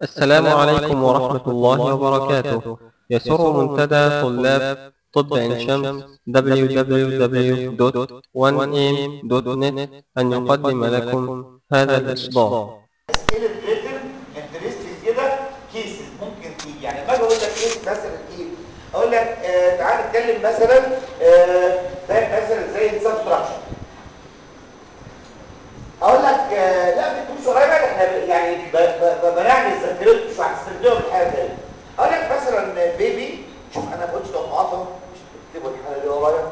السلام عليكم ورحمة الله وبركاته يسر منتدى طلاب طب عين شمس www.1am.net أن يقدم لكم هذا الإصدار سكيل الريتم انترستنج كده كيسز ممكن تيجي يعني لما اجي اقول لك كيس مثلا ايه اقول لك آه تعال نتكلم مثلا آه ده مثلا زي السبستراكشن اقول لك آه لا بتكون صغيره احنا يعني ب- ب- ب- بنعمل ذاكرته مش هتستخدمها في الحاجه دي اقول لك مثلا بيبي شوف انا ما قلتش توقعات اهو مش بكتبوا الحاله دي ورايا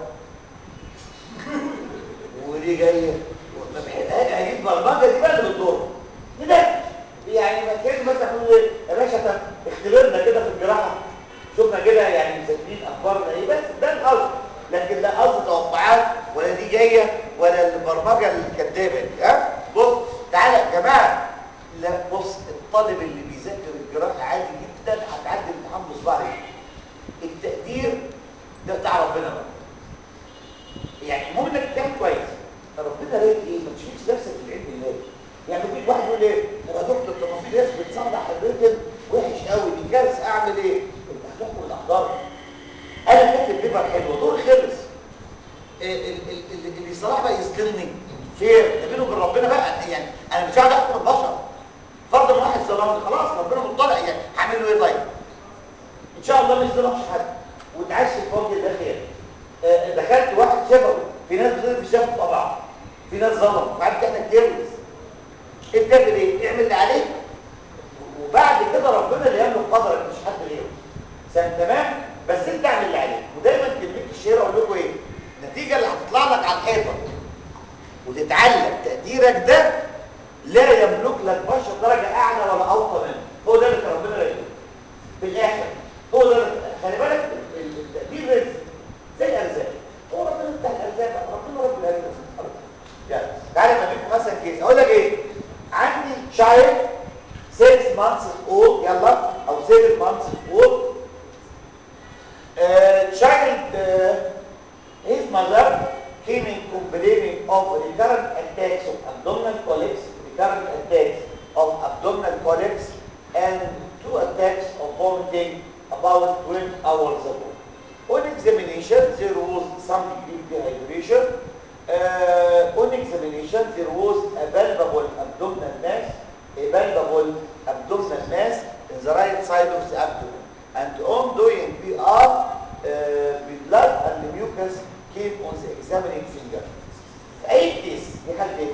ودي جايه ما بحبهاش هجيب برمجه دي بقى اللي بتضر كده يعني ما كان مثلا نقول إيه، يا باشا طب اختبرنا كده في الجراحه شفنا كده يعني مسجلين اخبارنا ايه بس ده القصد لكن لا قصد توقعات ولا دي جايه ولا البرمجه الكدابه دي ها بص تعالى يا جماعه لا بص الطالب اللي بيذاكر الجراحه عادي جدا هتعدي امتحان بصباع التقدير ده بتاع ربنا بقى يعني المهم انك تعمل كويس ربنا رايد ايه ما تشيلش نفسك في العلم النادي يعني ممكن واحد يقول ايه طب يا دكتور طب ما في ناس بتصنع الريتم وحش قوي دي كارثه اعمل ايه انت هتحكم الاحضار انا كاتب بيبر حلو دور خلص إيه ال- ال- ال- اللي صلاح بقى يظلمني فين ده بينه وبين ربنا بقى يعني انا مش قاعد احكم البشر فرض ما واحد ظلمني خلاص ربنا مطلع يعني هعمل له ايه طيب ان شاء الله ما يظلمش حد وتعيش في وجه الله خير آه، دخلت واحد شبهه في ناس بتضرب الشبه طبعا في ناس ظلم بعد كده تجوز انت تعمل ايه اعمل اللي عليك وبعد كده ربنا اللي يملك قدرك مش حد غيره سام تمام بس انت اعمل اللي عليك ودايما كلمه الشهيره اقول لكم ايه النتيجه اللي هتطلع لك على الحيطه وتتعلم تقديرك ده لا يملك لك بشر درجه اعلى ولا اوطى منه هو ده اللي ربنا رايده في الاخر هو ده اللي- خلي بالك ال- التقدير رزق زي الارزاق هو ربنا بتاع الارزاق ربنا رب الارزاق يعني تعالى ما اديكم مثلا كيس اقول لك ايه عندي شايل 6 months old يلا او 7 months old uh, child uh, his mother came in complaining of recurrent attacks of abdominal colics recurrent attacks of abdominal colics and two attacks of vomiting about 12 hours ago on examination there was some degree of dehydration uh, on examination there was a palpable abdominal mass a palpable abdominal mass in the right side of the abdomen and on doing PR uh, the blood and the mucus came on the examining finger في اي كيس دي حاله ايه؟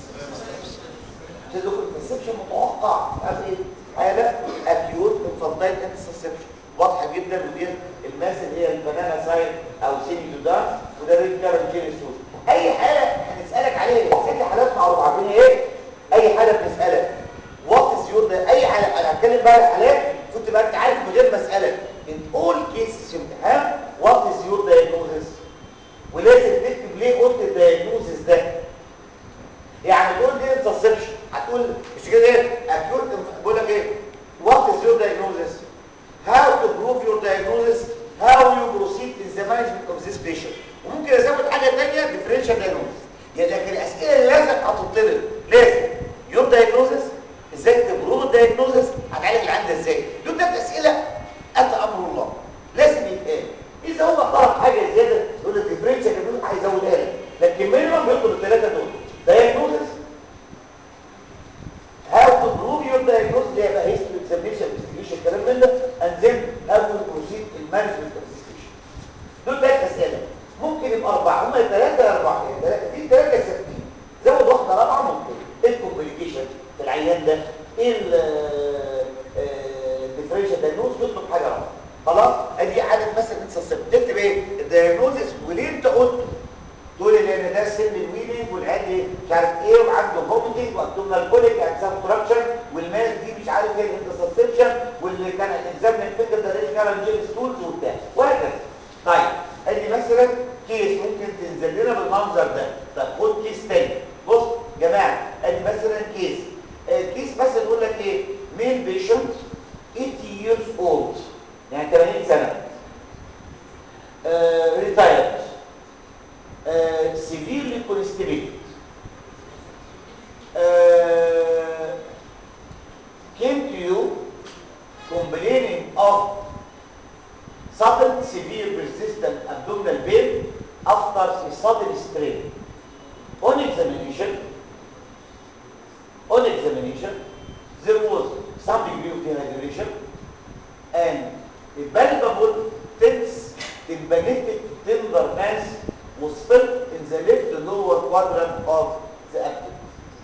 تدخل الانسبشن متوقع قال ايه؟ حاله اكيوت انفانتايل انسبشن واضحه جدا ودي الماس اللي هي البنانا سايد او سيمي دودان وده ريد كارن جينيسوس اي حاله هنسالك عليها ايه؟ ست حالات معروفه عارفين ايه؟ اي حاله بنسالك وات از يور اي حاله انا هتكلم بقى على حالات كنت بقى انت عارف من غير ما اسالك ان اول كيسز في امتحان وات از يور دايجنوزس ولازم تكتب ليه قلت الدايجنوزس ده يعني تقول دي انترسبشن هتقول مش كده ايه اكيوت بقول لك ايه وات از يور دايجنوزس how to prove your diagnosis how you proceed in the management of this patient وممكن ازود حاجه ثانيه differential diagnosis يعني لكن الاسئله اللي لازم هتطلب لازم your diagnosis ازاي تبروف الدايجنوزس هتعالج اللي عندها ازاي دول ثلاث اسئله اتى امر الله لازم يتقال اذا هو طلب حاجه زياده يقول لك differential diagnosis هيزودها لك لكن مينيمم بيطلب الثلاثه دول diagnosis how to prove your diagnosis اللي هي بقى history examination investigation الكلام من ده and then how to proceed in management of this patient دول ثلاث اسئله ممكن يبقى اربعه هم ثلاثه اربعه يعني ثلاثه في ثلاثه ثابتين زود واحده رابعه ممكن ايه الكومبليكيشن في العيان ده ايه الديفرنشال دايجنوز تطلب حاجه رابعه خلاص ادي حاله مثلا انت صفر تكتب ايه الدايجنوزس وليه انت قلت تقول لان ده سن الويننج والعيال مش عارف ايه وعنده فوميتنج وابدومينال كوليك يعني سبتراكشن والماس دي مش عارف ايه الانترسبشن واللي كان اكزامن الفكر ده ريش كارن جيل ستولز وبتاع وهكذا طيب ادي مثلا كيس ممكن تنزل لنا بالمنظر ده طب خد كيس تاني بص يا جماعه ادي مثلا كيس آه، كيس مثلا يقول لك ايه ميل بيشنت 80 years old يعني 80 سنه ريتايرد uh, severely constipated uh, came to you complaining of sudden severe persistent abdominal pain after a sudden strain. On examination, on examination, there was some degree of dehydration and a palpable tense tympanitic tender mass was felt in the left lower quadrant of the abdomen.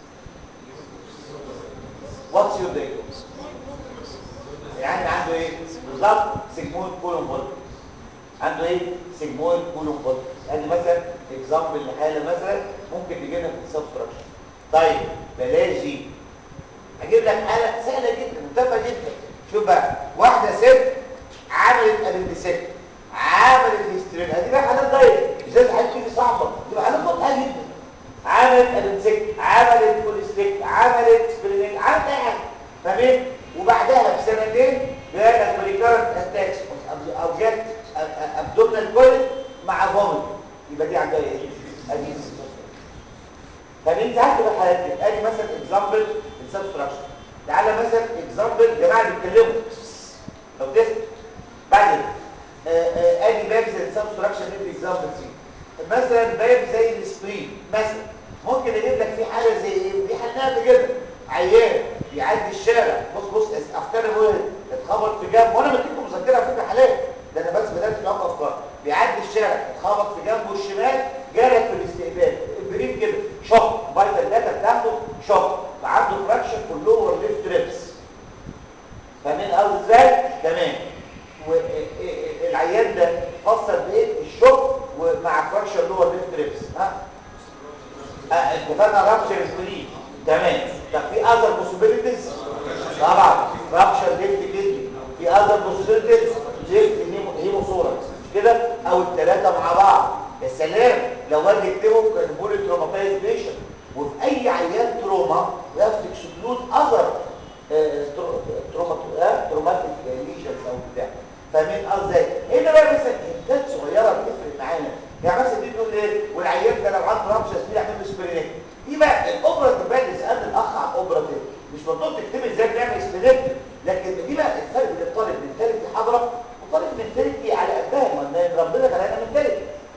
What's your diagnosis? يعني عنده ايه؟ بالظبط سيجمويد كولون فولت عنده ايه؟ سيجمويد كولون فولت ادي مثلا اكزامبل لحاله مثلا ممكن تجي لنا في السبستراكشن طيب بلاش دي هجيب لك حاله سهله جدا متفقه جدا شوف بقى واحده ست عملت ابندسكت عملت هيسترين هدي بقى حالات دايركت ازاي الحاجات دي صعبه دي حالات واضحه جدا عملت ابندسكت عملت كوليستيك عملت سبرينيك عملت اي حاجه فاهمين وبعدها بسنتين جالك بريكارنت اتاكس او جت ابدومينال كوليت مع فوميت يبقى دي عندها ايه؟ ادي فمين ساعات تبقى حالات كده ادي مثلا اكزامبل السبستراكشن تعالى مثلا اكزامبل جماعه بيتكلموا لو تسمع بعد ادي باب زي السبستراكشن ندي اكزامبل سي مثلا باب زي السبرين مثلا ممكن اجيب لك في حاله زي ايه دي حلناها كده عيان بيعدي الشارع بص بص افكار بقول اتخبط في جنب وانا مديكم مذكره على فكره حالات ده انا بس بدات في افكار بيعدي الشارع اتخبط في جنبه الشمال جالك في الاستقبال البريد كده شوك فايتال داتا بتاعته شوك فعنده فراكشن في اللور ليفت ريبس فاهمين قصدي ازاي؟ تمام والعيان ده فسر بايه؟ الشوك ومع فراكشن لور ليفت ريبس ها؟ اتفقنا رابشر سبرين تمام طب في اذر بوسيبيليتيز طبعا رابشر ليفت كدني في اذر بوسيبيليتيز ليفت هيموثوركس مش كده او الثلاثه مع بعض يا سلام لو واد يكتبوا كان بولي تروماتايز بيشن وفي اي عيان تروما ياخد اكسكلود اذر تروماتيك ليجنز او بتاع فاهمين قصدي هنا بقى مثلا هنتات صغيره بتفرق معانا يعني مثلا دي تقول ايه والعيان ده لو عنده رابشر سبيل يعمل له سبرينيك دي بقى الاوبراتيف بقى اللي سالت الاخ على الاوبراتيف مش مطلوب تكتبي ازاي بنعمل سبرينيك لكن دي بقى الفرق بين الطالب من ثالث حضره وطالب من ثالث على قدها ما ربنا خلقنا من ثالث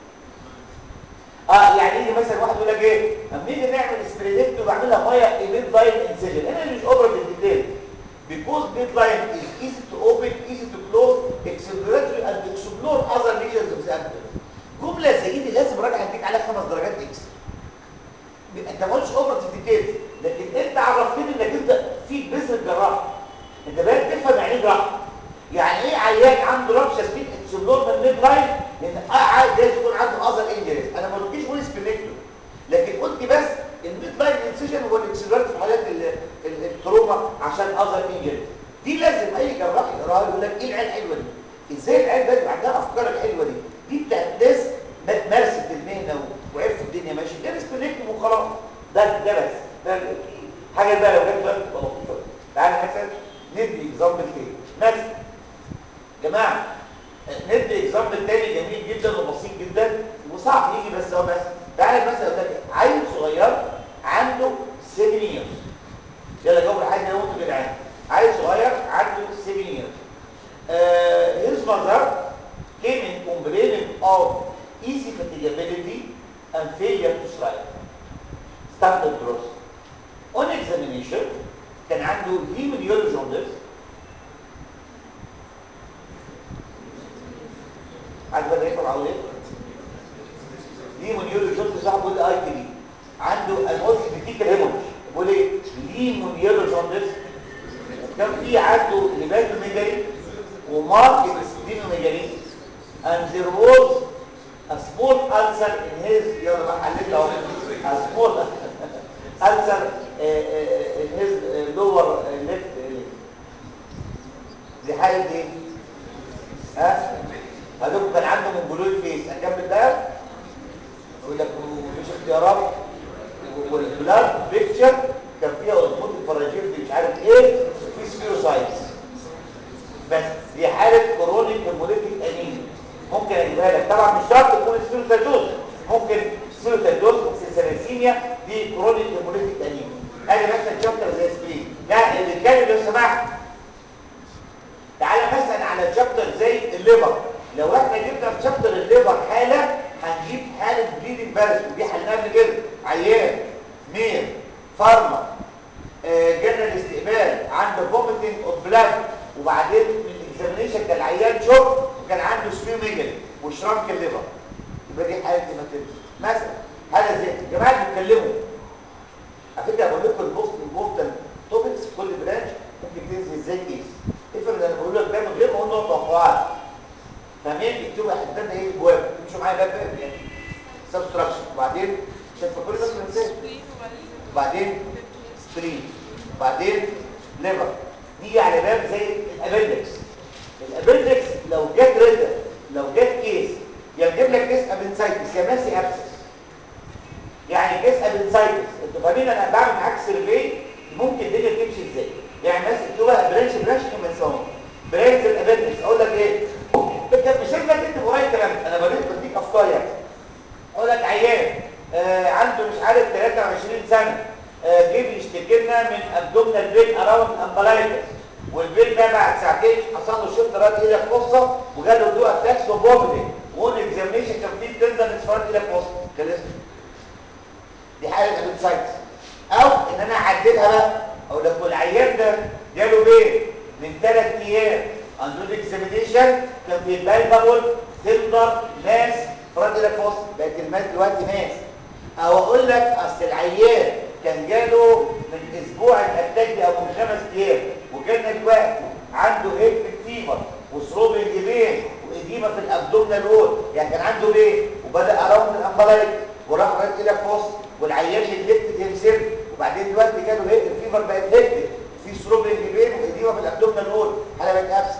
اه يعني يجي مثلا واحد يقول لك ايه اما نيجي نعمل سبرينيك وبعملها ميه ايميد لاين انسجن هنا مش اوبراتيف ديتيل because midline is easy to open, easy to close, exploratory and explore other regions of the abdomen. جملة زي دي لازم راجع هديك عليها خمس درجات اكس. انت ما قلتش اوبرتيف ديتيلز لكن انت عرفتني انك انت فيك بذر جراح. انت بقيت تفهم يعني ايه جراح. يعني ايه عيان عنده رابشه سبيد اكسبلور من الميد لاين لان قاعد جايز يكون عنده اذر انجريز انا ما قلتليش قول سبينكتو لكن قلت بس الميد لاين انسيجن هو الاكسبلورات في حالات التروما عشان اذر انجريز دي لازم اي جراح يقراها يقول لك ايه العيال الحلوه دي ازاي العيال ده عندها افكار الحلوه دي دي بتاعت ناس مارست المهنه وعرفت الدنيا ماشيه ده سبينكتو وخلاص ده ده بس ده حاجه بقى لو جت تبقى لطيفه تعالى مثلا ندي اكزامبل تاني مثلا جماعه ندي اكزامبل تاني جميل جدا وبسيط جدا وصعب يجي بس هو بس تعالى مثلا اقول لك عيل صغير عنده 7 years يلا جاوب الحاجه ده وانتوا جدعان عيل صغير عنده 7 years uh, his mother came in complaining of easy fatigability and failure to thrive standard growth on examination كان عنده هيمونيول جوندس عايز بقى يفهم عاوز ايه هيمونيول جوندس صاحب بيقول اي تي دي عنده الموت بتيكال هيمونيج بيقول ايه هيمونيول جوندس كان في عنده هيباتوميجالي وماركت سبلينوميجالي and there was a small ulcer in his يلا بقى حللت اهو a small ulcer in his lower left leg دي حاله ايه؟ ها؟ هدول كان عنده منجلويد فيس اكمل ده يقول لك مفيش اختيارات والبلاد بيكتشر كان فيها اوزموت الفراجيل دي مش عارف ايه في سبيروسايتس بس دي حاله كرونيك هيموليتيك انيميا ممكن اجيبها لك طبعا مش شرط تكون سبيروسايتوز ممكن سبيروسايتوز سيساريسيميا دي كرونيك هيموليتيك انيميا ادي مثلا شابتر زي سبرين لا اللي كان لو سمحت فارما آه، جالنا الاستقبال عنده فوميتنج اوف بلاد وبعدين الاكزامينيشن كان العيان شوك وكان عنده سبيوميجل وشرانك الليفر يبقى دي حاله هيماتيمسيس مثلا حاله زي يا جماعه اللي بيتكلموا على فكره بقول لكم البوست البوستال توبكس في كل برانش ممكن تنزل ازاي كيس افرض انا بقول لك ده من غير ما اقول له توقعات فاهمين اكتبوا حددنا ايه الابواب امشوا معايا باب باب يعني سبستراكشن وبعدين عشان في كل الناس بتنساه وبعدين سبرين وبعدين ليفر نيجي على باب زي الابندكس الابندكس لو جت ريتر لو جت كيس يا تجيب لك كيس ابنسايتس يا ماسي ابسس يعني كيس ابنسايتس انتوا فاهمين انا بعمل معاك سيرفي ممكن الدنيا تمشي ازاي يعني مثلا تكتبوا بقى برانش برانش كمان سوا برانش الابندكس اقول لك ايه انت مش لازم تكتب ورايا الكلام انا بديك بديك افكار يعني اقول لك عيان آه عنده مش عارف 23 سنه آه جه بيشتكي لنا من ابدومينال بين اراوند امبلايتس والبين ده بعد ساعتين حصل له شفت راد الى القصه وجاله دو اتاكس وبوبلي وون اكزامينشن كان فيه تندر اصفار الى القصه كان اسمه دي حاله ابنسايتس او ان انا اعدلها بقى اقول لك والعيان ده جاله بين من ثلاث ايام عنده اكزامينشن كان في بالبابل تندر ماس فرد الى القصه بقت الماس دلوقتي ماس او اقول لك اصل العيان كان جاله من اسبوع الاتاك دي او من خمس ايام وكان دلوقتي عنده هيك فيفر وثروبنج بين واديمه في الابدومينال وول يعني كان عنده بين وبدا اراوند الامبلايت وراح رد الى الفص والعيان نجلكت هيمسير وبعدين دلوقتي جاله هيك فيفر بقت هيك في ثروبنج بين واديمه في الابدومينال وول حاله بقت ابسس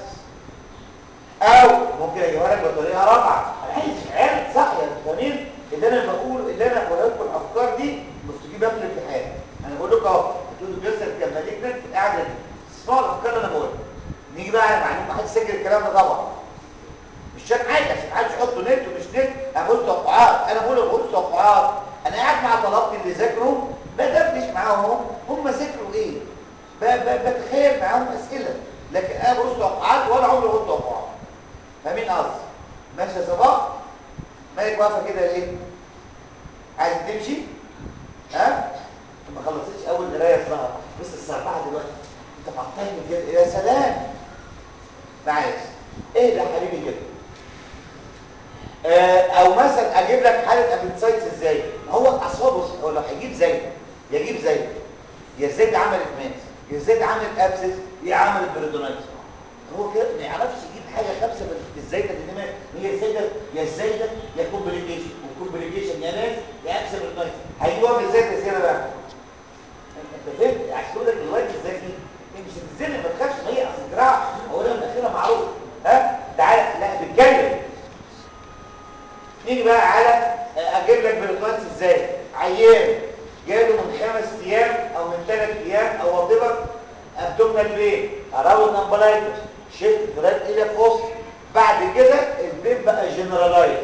او ممكن اجيبها لك بطريقه رابعه انا عايز عيال صح يا فاهمين اللي انا بقول اللي انا بقول لكم الافكار دي مش تجيبها في الامتحان انا بقول لكم اهو بتقولوا جسد كمالينا في القعده دي اسمعوا الافكار اللي انا بقولها نيجي بقى على معلومه محدش سجل الكلام ده طبعا مش عشان حاجه عشان محدش يحطوا نت ومش نت انا بقول توقعات انا بقول بقول توقعات انا قاعد مع طلبتي اللي ذاكروا بدردش معاهم هم ذاكروا ايه ب- ب- بتخيل معاهم اسئله لكن انا بقول توقعات ولا عمري قلت توقعات فاهمين قصدي ماشي يا صباح مالك واقفه كده ليه عايز تمشي ها ما خلصتش اول قرايه اسمها بص الساعه 4 دلوقتي انت معطلني كده يا سلام معلش ايه ده حبيبي كده آه او مثلا اجيب لك حاله ابنسايتس ازاي ما هو اصل بص هو لو هيجيب زي يجيب زي يا زيد عملت ماس يا زيد عملت ابسس يا عملت بريدونايتس هو كده ما يعرفش يجيب حاجه خمسه من الزايده اللي دماغ هي الزايده يا الزايده يا كومبليكيشن والكومبليكيشن يا ناس يا اكسب النايت هيجيبوها من الزايده ازاي بقى انت فهمت عشان لك الواد ازاي دي مش بتزن ما تخافش ما هي اصل جراحه اولها من اخرها معروف ها تعالى لا بتتكلم نيجي بقى على اجيب لك بريتونس ازاي عيان جاله من خمس ايام او من ثلاث ايام او وات ابدومينال بين اراوند امبلايتس شيفت ثلاث الى فوس بعد كده البين بقى جنرالايز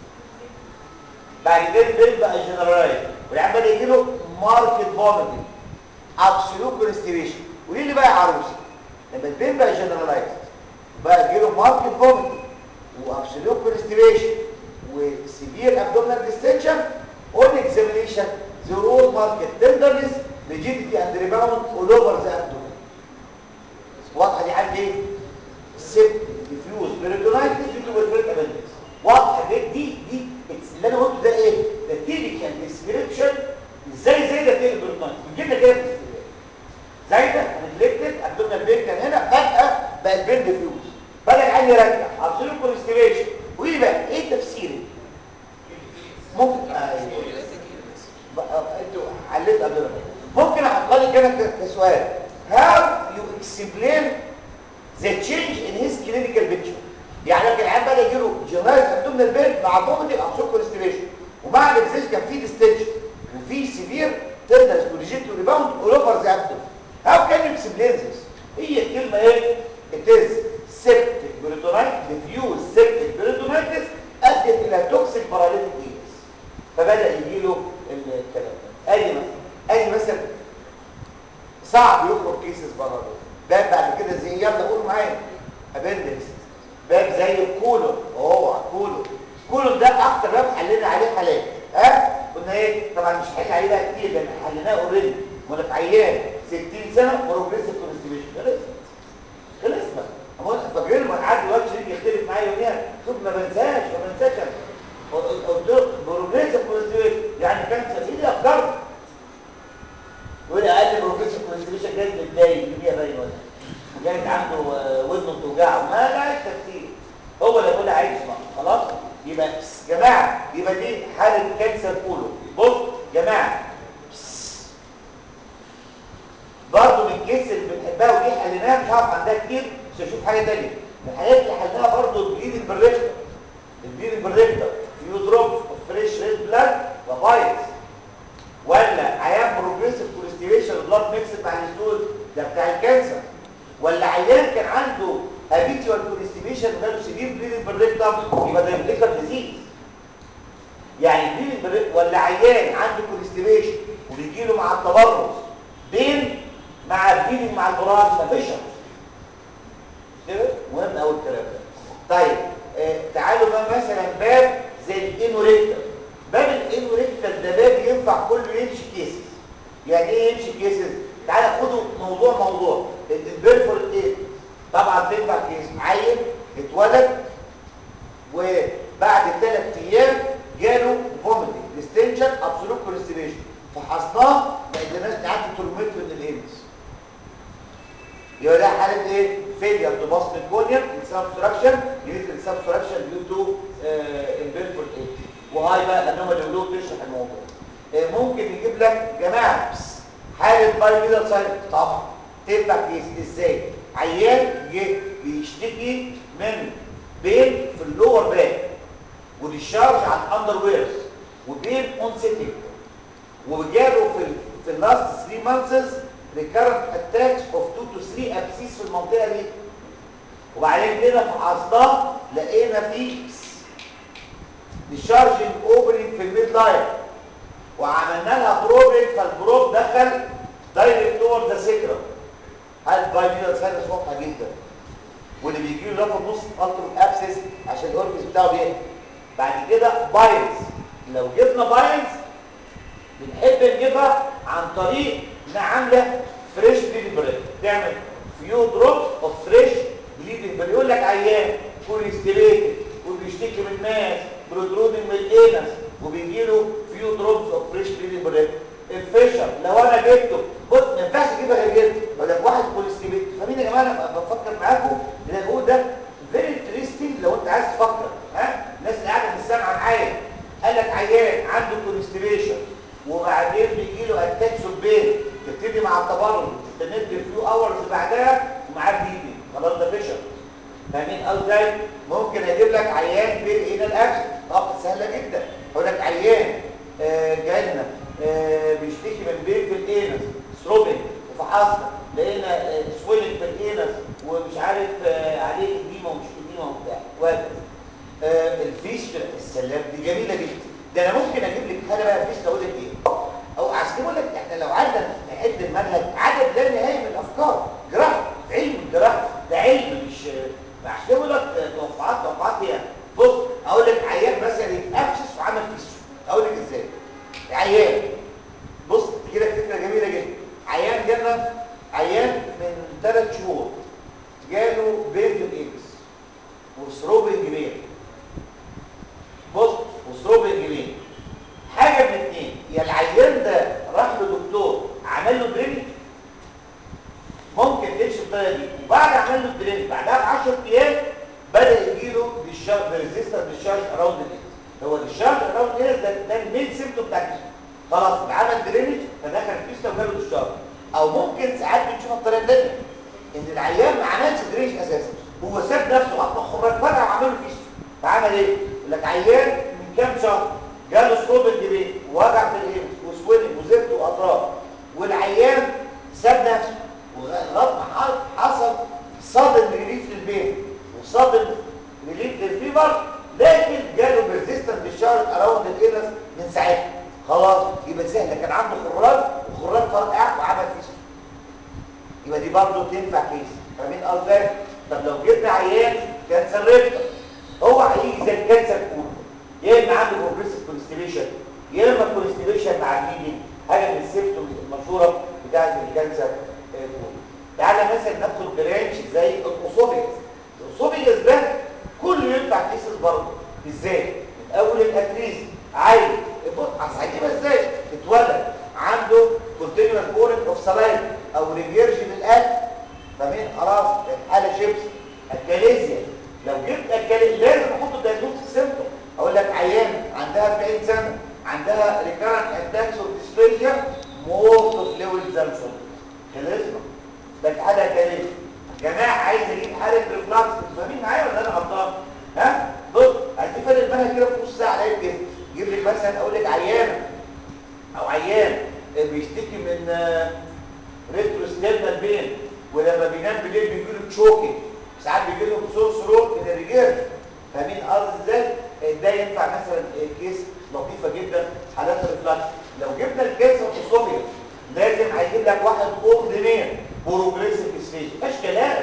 بعد كده البين بقى جنرالايز والعيان بدا يجي له ماركت فوميتنج ابسولوت كونستيبيشن وليه اللي بقى يا عروسه لما البين بقى جنرالايز بقى يجي له ماركت فوميتنج وابسولوت كونستيبيشن وسيفير ابدومينال ديستنشن اون اكزامينيشن ذا رول ماركت تندرنس rigidity and rebound all over the abdomen واضحه دي عندي ايه سيب ديفيوز بيريتونايتس دي تو بالفيرت ابندكس واضحه دي دي دي اللي انا قلته ده ايه ده تيبيكال ديسكريبشن ازاي زي ده تقلب بيريتونايتس بيجي لنا كده في الاستقبال زي ده نجلكتد ابدومينال بين كان هنا فجاه بقت بين ديفيوز بدا العين يرجع ابسولوت كونستيبيشن وايه بقى ايه تفسيري ممكن ايوه بقى انتوا علمت قبل ما ممكن احط لك كده كسؤال how you explain the change in his clinical picture يعني لكن العيان بدا يجيله جنرايز ابدومينال بين مع بومتنج ابسولوت كونستيبيشن ومع الاكزيش كان في ديستنشن وفي سيفير تندرس وريجيت وريباوند اول اوفر ذا ابدومين how can you explain this هي الكلمه ايه it is septic peritonitis diffuse septic peritonitis ادت الى توكسيك باراليتيك ايدز فبدا يجي له الكلام ده ادي مثلا ادي مثلا صعب يخرج كيسز بره باب بعد كده زي يلا قولوا معايا ابندكس باب زي الكولون اوعى كولون كولون ده اكتر باب حلينا عليه حالات ها قلنا ايه طبعا مش هنحل عليه بقى كتير لان حليناه اوريدي امال في عيان 60 سنه بروجريسيف كونستيبيشن خلصت خلصنا هو فاكرين لما قعد دلوقتي يجي يختلف معايا يوميها شوف ما بنساش ما بنساش أنا. قلت له بروجريسيف كونستيبيشن يعني كانسر ايه دي افكار يقول لي اقل بروجريسيف كونستيبيشن جاي متضايق الدنيا باين ولا جاي عنده آه، ودنه بتوجعه ما لهاش تفسير هو اللي يقول عايز يسمع خلاص يبقى جماعه يبقى دي حاله كانسر كله بص جماعه برضه من الكيس اللي بنحبها ودي حليناها مش هعرف عندها كتير مش هشوف حاجه ثانيه من الحاجات اللي حلناها برضه البليد البريكتر البليد البريكتر فيو دروب اوف فريش ريد بلاد وبايتس ولا عيان بروجريسيف كوليستيريشن بلاد ميكس مع الستول ده بتاع الكانسر ولا عيان كان عنده هابيتوال كوليستيريشن وجاله سيفير بليد بالريكتم يبقى ده ريكتم ديزيز يعني بليد بالريكتم ولا عيان عنده كوليستيريشن وبيجي له مع التبرز بين مع البليدنج مع البراز مفيش كده مهم قوي الكلام ده طيب آه تعالوا بقى مثلا باب زي الانوريكتر باب الانوريكتر ده باب ينفع كله يمشي كيسز يعني ايه يمشي كيسز تعالى خدوا موضوع موضوع البيرفور ايه طبعا تنفع كيس عيل اتولد وبعد ثلاث ايام جاله فوميتنج ديستنشن ابسولوت كونستيبيشن فحصناه ما قدرناش نعدي كيلومتر من الانس يبقى ده حاله ايه فيلير تو باس ميكونيوم سبستراكشن يوتريك سبستراكشن ديو تو امبيرفور ايه وهاي بقى انومالي ولو تشرح الموضوع آه، ممكن يجيب لك جماعه بس حاله بايبيلر سايت طبعا تنفع كيس ازاي عيان جه بيشتكي من بين في اللور باك وديشارج على الاندر ويرز وبين اون سيتنج وجاله في ال في اللاست 3 مانثس ريكارنت اتاكس اوف 2 تو 3 ابسيس في المنطقه دي وبعدين كده فحصناه لقينا فيه ديشارجنج اوبننج في الميد لاين وعملنا لها بروبنج فالبروب دخل دايركت تور ذا سيكرم هل بايبيلر ساينس واضحه جدا واللي بيجي له في النص التر ابسس عشان الاوركس بتاعه بيقفل بعد كده بايلز لو جبنا بايلز بنحب نجيبها عن طريق انها عامله فريش بليدنج بريك تعمل فيو دروب اوف فريش بليدنج بريك يقول لك عيان كوليستريتد وبيشتكي من ماس برودرودنج من الانس وبيجي له فيو دروبس اوف فريش بليدنج بريك الفيشر لو انا جبته بص ما ينفعش اجيبها غير كده يقول لك واحد كوليستريتد فاهمين يا جماعه انا بفكر معاكم اللي بقول ده فيري انترستنج لو انت عايز تفكر ها الناس اللي قاعده في السمع معايا قال لك عيان عنده كوليستريشن وبعدين بيجي له اتاك سبين تبتدي مع التبرد تستمر فيو اورز بعدها ومعاه بيبي خلاص ده فيشر فاهمين ازاي ممكن اجيب لك عيان بين هنا الاكل طب سهله جدا اقول لك عيان آه جالنا آه بيشتكي من بين في الانس ثروبنج وفحصنا لقينا آه سويلنج في الانس ومش عارف آه عليه اديمه ومش اديمه وبتاع وهكذا آه الفيش السلام دي جميله جدا ده انا ممكن اجيب لك حاجه بقى فيش اقول لك ايه او عشان كده بقول لك احنا لو قعدنا نعد المنهج عدد لا نهائي من الافكار جراحه علم الجراحه ده علم مش عشان كده بقول لك توقعات توقعات هي بص اقول لك عيان مثلا يتقفش وعمل فيش اقول لك ازاي عيان بص كده فكره جميله جدا عيان جالنا عيان من ثلاث شهور جاله بين في الايبس وسروبنج بين بص وسروبنج بين حاجه من اثنين يا العيان ده راح لدكتور عمل له درينج ممكن تمشي بالطريقه دي وبعد عمل له درينج بعدها ب 10 ايام بدا يجي له ديشارج ريزيستنت ديشارج اراوند الايد هو ديشارج اراوند الايد ده ده المين سيمتوم بتاع الجسم خلاص عمل درينج فدخل فيستا وجاله ديشارج او ممكن ساعات بنشوفها بطريقه ثانيه ان العيان ما عملش درينج اساسا هو ساب نفسه على الخراج فجاه وعمل له فيستا فعمل ايه؟ يقول لك عيان من كام شهر جاله صوب الجبين ووجع في الايد وسويلنج وزفت واطراف والعيان ساب نفسه ولغايه ما حصل صدم ريليف للبين وصدم ريليف للفيبر لكن جاله بيرزيستنت ديشارج اراوند الانس من ساعتها خلاص يبقى سهله كان عنده خراج وخراج فرقع وعمل فيش يبقى دي برضه تنفع كيس فاهمين قصدي طب لو جبنا عيان كانسر ريكتر هو هيجي زي الكانسر كله يا اما عنده بروجريسيف كونستيبيشن يا اما كونستيبيشن مع بليدنج حاجه من السيمبتومز المشهوره برانش زي الاسوفيجس الاسوفيجس ده كله ينفع كيسز برضه ازاي من اول الاتريز عيل بص اصل هجيبها ازاي اتولد عنده كونتينوس بورنج اوف سلايد او ريجيرجن الاكل فمين خلاص حاله شيبس الكاليزيا لو جبت الكاليزيا لازم احط دايجنوز سيمبتوم اقول لك عيان عندها 40 سنه عندها ريكارنت اتاكس اوف ديسبيجيا موت اوف فلويد زنسون خلصنا ده حاله كاليزيا جماعه عايز اجيب حاله ريفلاكس فاهمين معايا ولا انا غلطان ها بص هدي فرق المنهج كده في نص ساعه عليك كده جيب لك مثلا اقول لك عيانه او عيان بيشتكي من ريتروستيرنال بين ولما بينام بالليل بيجي له تشوكينج ساعات بيجي له سور ثروت من الرجال فاهمين قصدي ازاي ده ينفع مثلا كيس لطيفه جدا حالات الريفلاكس لو جبنا الكيس الاسوفيا لازم هيجيب لك واحد اولد مان بروجريسيف ستيج مفيش كلام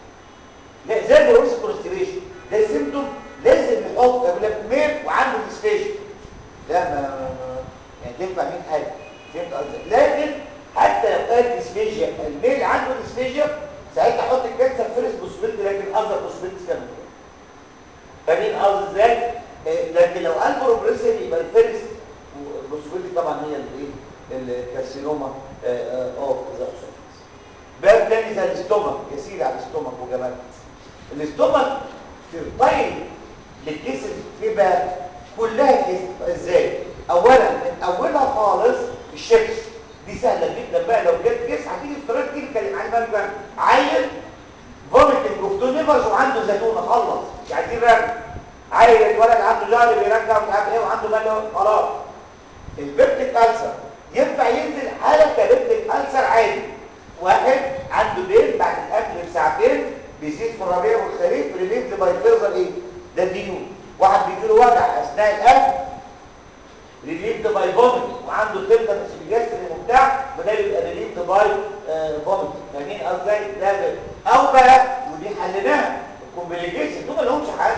لا زي البروجريسيف كونستيبيشن ده سيمتوم لازم نحط يقول لك ميل وعنده ديسبيشن لا ما يعني تنفع مين حاجه فهمت قصدي لكن حتى لو قال ديسفيجيا الميل عنده ديسفيجيا ساعتها احط الكانسر فيرست بوسبيلتي لكن اذر بوسبيلتي كمان فاهمين قصدي ازاي لكن لو قال بروجريسيف يبقى الفيرست البوسبيلتي طبعا هي الايه الكارسينوما اوف ذا باب تاني زي الاستومك يا سيدي على الاستومك وجمال الاستومك ترطيل للجسم في باب كلها جسم ازاي اولا من اولها خالص الشكل دي سهله جدا بقى لو جت جسم هتيجي في طريقه كده نتكلم عليه بقى عيل فوميتنج اوف نيفرز وعنده زيتونه خلص مش عايزين رجل عيل اتولد عنده جهل بيرجع ومش عارف ايه وعنده مال خلاص البيبتيك ألسر ينفع ينزل حاله كبيبتيك ألسر عادي واحد عنده بيل بعد الاكل بساعتين بيزيد في الربيع والخريف ريليفد باي فيرزر ايه ده ديون واحد بيجي له وجع اثناء الاكل ريليفد باي فوميت وعنده تندنس بيجستري وبتاع فده يبقى ريليفد باي فوميت فاهمين قصدي ده او بقى ودي حليناها الكومبليكيشن دول ما لهمش حل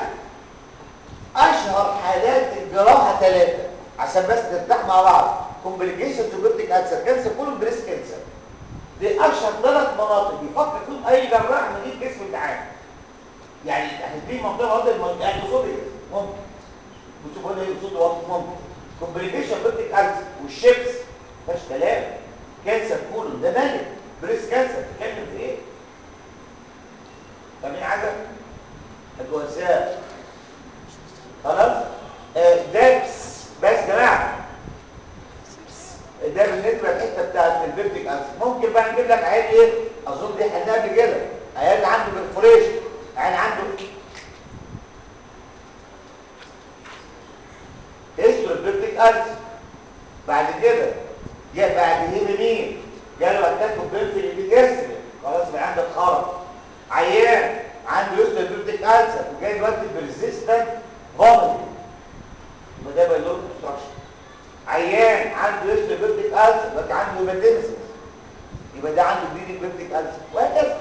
اشهر حالات الجراحه ثلاثه عشان بس نرتاح مع بعض كومبليكيشن توبيتك كانسر كانسر كله بريس كانسر دي اشهر ثلاث مناطق بيفكر فيهم اي جراح من ايد جسم العام يعني هتدي منطقه واحده المنطقه الصوديه ممكن بتشوفوا هنا الصود واضح ممكن كومبليكيشن بيبتيك ألسر والشيبس مفيش كلام كانسر كولون ده مالك بريس كانسر بتتكلم في ايه؟ فاهمين حاجه؟ الجواسات خلاص؟ آه ده بس يا جماعه ده بالنسبه للحته بتاعت البيبتيك ألسر ممكن بقى نجيب لك عيال ايه؟ اظن دي حلناها قبل كده عيال عنده برفوريشن عيال عنده هيستوري بيبتيك ألسر بعد كده جاء بعد هيم مين جاله اتاك بيبتيك الابيجاستري خلاص بقى عندك خرم عيان عنده هيستوري بيبتيك ألسر وجاي دلوقتي بريزيستنت فوميتنج يبقى ده بايلور كونستراكشن عيان عنده هيستوري بيبتيك ألسر دلوقتي عنده هيماتيمسيس يبقى ده عنده بليدنج بيبتيك ألسر وهكذا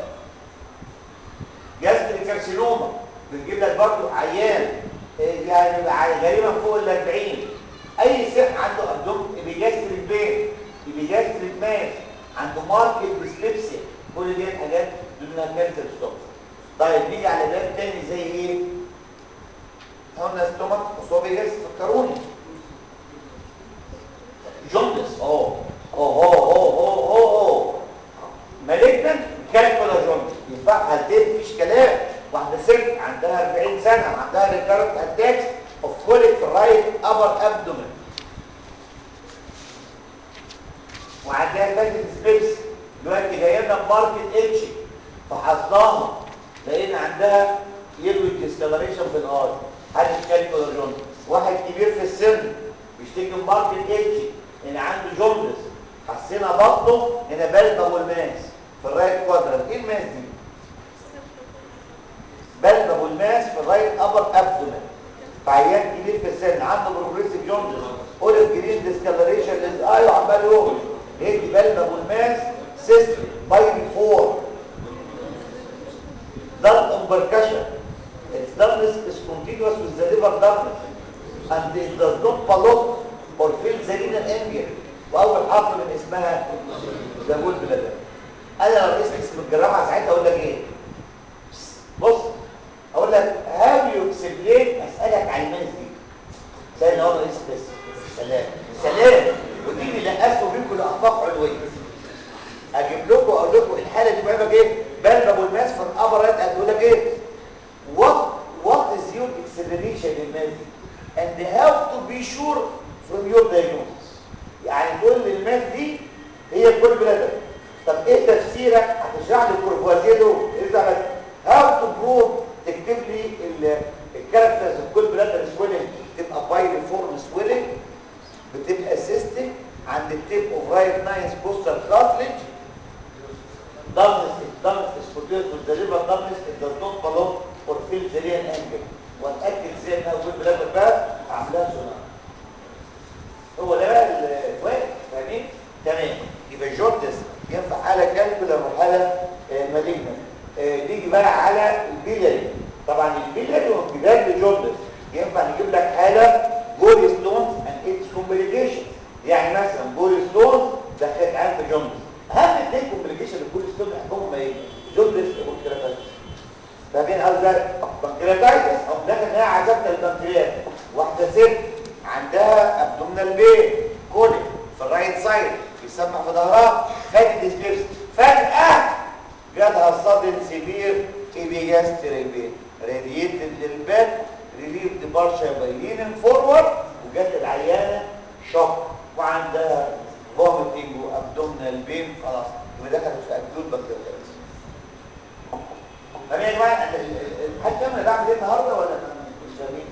جاستري كارسينوما بنجيب لك برضه عيان يعني غالبا فوق ال 40 اي سح عنده ابدوم بيجاستريك بين بيجاستريك ماس عنده ماركت ديسبيبسيا كل دي حاجات ضمنها كانسر ستومك طيب نيجي على باب تاني زي ايه قلنا ستومك اسوفيجاس فكروني جوندس اه اه اه اه اه اه مالجنان كالكولا جوندس ينفع حالتين مفيش كلام واحده ست عندها 40 سنه وعندها ريكارنت اتاكس اوف كوليك في الرايت ابر ابدومن وعندها فاتت سبيبس دلوقتي جايه لنا بماركت اتش فحصناها لقينا عندها يلوي ديسكلريشن في الاي حاله كالكولا جوندس واحد كبير في السن بيشتكي من ماركت اتش ان عنده جوندس حسينا بطنه هنا بالبا والماس في الرايت كوادرنت ايه الماس دي بلبب والماس في الرايت ابر ابدومن فعيان كبير في السن عنده بروجريسيف جوندس اوليف جرين ديسكالريشن للاي وعمال يغلي هي دي بلبب والماس سيستم باي فور ضغط امبركشن its dumbness is continuous with the liver dumbness and it does not pollute or fill the renal area واول حرف من اسمها ده بول بلادر انا لو رئيس اسم الجراحه ساعتها اقول لك ايه be sure from your diagnosis يعني تقول لي الماس دي هي الكول بلادر طب ايه تفسيرك هتشرح لي الكورفوازيه دول اذا بس هاو تو بروف تكتب لي الكاركترز الكول بلادر سويلنج تبقى بايريفورم سويلنج بتبقى سيستم عند التيب اوف رايت ناينز بوستر كارتلج dumbness is dumbness is produced with the liver dumbness it does not belong or fill the real angle واتاكد زي انها كل بلاد بقى عاملاها سونار هو ده بقى الكويس فاهمين تمام يبقى جوردس ينفع حاله كالكولر وحاله مالجنت نيجي بقى على البيلاري طبعا البيلاري وامتداد لجوردس ينفع نجيب لك حاله جول ستونز اند اتس كومبليكيشن يعني مثلا جول ستونز دخلت عين في جوندس اهم اثنين كومبليكيشن للجول ستون هم ايه جوندس وبنكرياتايتس فاهمين قصدي بنكرياتايتس او داخل انها عذبت البنكرياس واحده ست عندها ابدومينال بين كوليك في الرايت سايد بيسمع في ظهرها خدت ديسبيرس فجاه جالها صدن سيفير ايبيجاستري بين راديتد للباك ريليفد بارشا بايلين فورورد وجات العيانه شوك وعندها فوميتنج وابدومينال بين خلاص يبقى دخلت في اكيوت بكتيريا طب يا جماعه حد فاهم انا بعمل ايه النهارده ولا مش فاهمين؟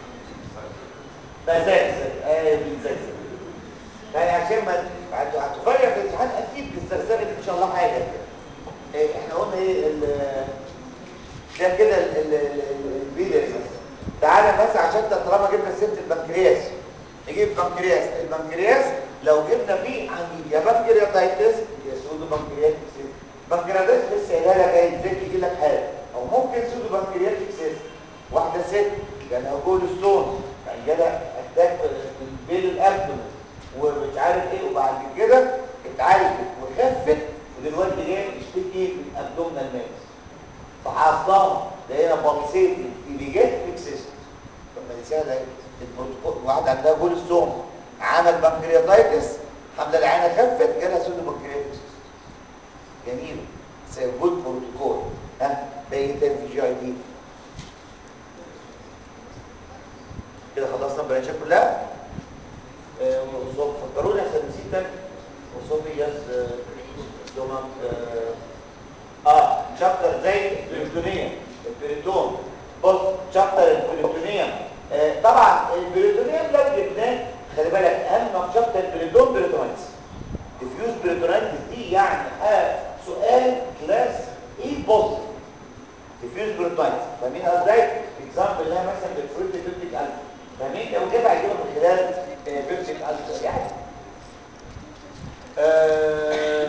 بزلزل ايه بنزلزل يعني عشان ما هتفرق في الامتحان اكيد بالزلزال ان شاء الله حاجه إيه احنا قلنا ايه ده كده البيلر تعالى بس عشان طالما جبنا سيره البنكرياس نجيب بنكرياس البنكرياس لو جبنا فيه هنجيب يا بنكرياتايتس يا سودو بنكرياتيك سيست بنكرياتايتس لسه قايلها لك جاي ازاي تيجي لك حاله او ممكن سودو بنكرياتيك سيست واحده ست جالها جول ستون يعني جالها اتاك بين الابدومن ومش عارف ايه وبعد كده اتعالجت وخفت ودلوقتي جايه تشتكي من الابدومنال ماس فحصلها لقينا بلسيتي ايبيجاتيك سيست طب ما دي سهله البروتوكول واحد عندها جول ستون عمل بنكرياتايتس حمله العينه خفت جالها سودو بنكرياتيس جميل جود بروتوكول ها باقي تاني في جي اي دي كده خلصنا البرانشات كلها آه وصوب فكروني عشان نسيت تاني وصوبي جاز دومك اه, آه. شابتر زي البريتونية البريتون بص شابتر البريتونية آه طبعا البريتونية لو جبناه خلي بالك اهم شابتر البريتون بريتونايتس ديفيوز بريتونايتس دي يعني آه سؤال كلاس ايه بص ديفيوز بريتونايتس فاهمين ازاي اكزامبل لها مثلا بالفروت بيبتيك الفا فاهمين لو جاب هيجيبها من خلال بيبتيك الفا يعني آه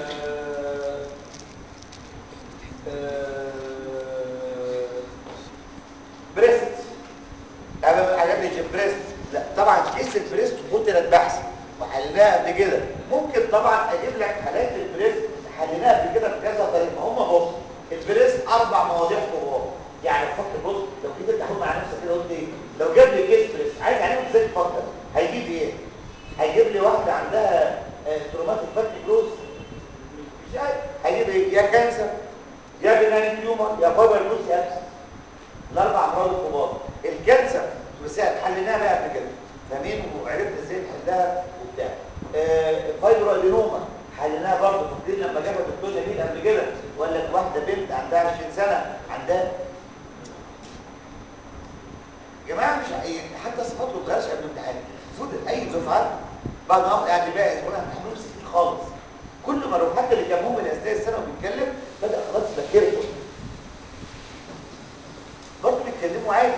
بريست انا عجبني بريست لا طبعا كيس البريست قتلت بحث وحليناها قبل كده ممكن طبعا اجيب لك حالات البريست حليناها قبل كده بكذا طريقه هم بص البريست اربع مواضيع كبار يعني فكر بص لو جيت تاخد مع نفسك كده قلت ايه لو جاب لي كيس بريست عايز عليهم ازاي تفكر هيجيب ايه هيجيب لي واحده عندها تروماتيك فات نيكروز مش عارف هيجيب ايه يا كانسر يا بناين تيومر يا بابا الجوز ابس الاربع امراض الكبار الكانسر مثال حليناها بقى قبل كده فاهمين وعرفنا ازاي نحلها وبتاع آه فايبرو ادينوما حليناها برضه فاكرين لما جابها الدكتور جميل قبل كده وقال لك واحده بنت عندها 20 سنه عندها يا جماعه مش حتى صفات ما بتغيرش قبل الامتحان المفروض اي دفعات بعد ما قاعد بقى اسبوعين امتحانهم سكين خالص كل ما لو حتى اللي كان مهمل اثناء السنه وبيتكلم بدا خلاص ذاكرته برضه بيتكلموا عادي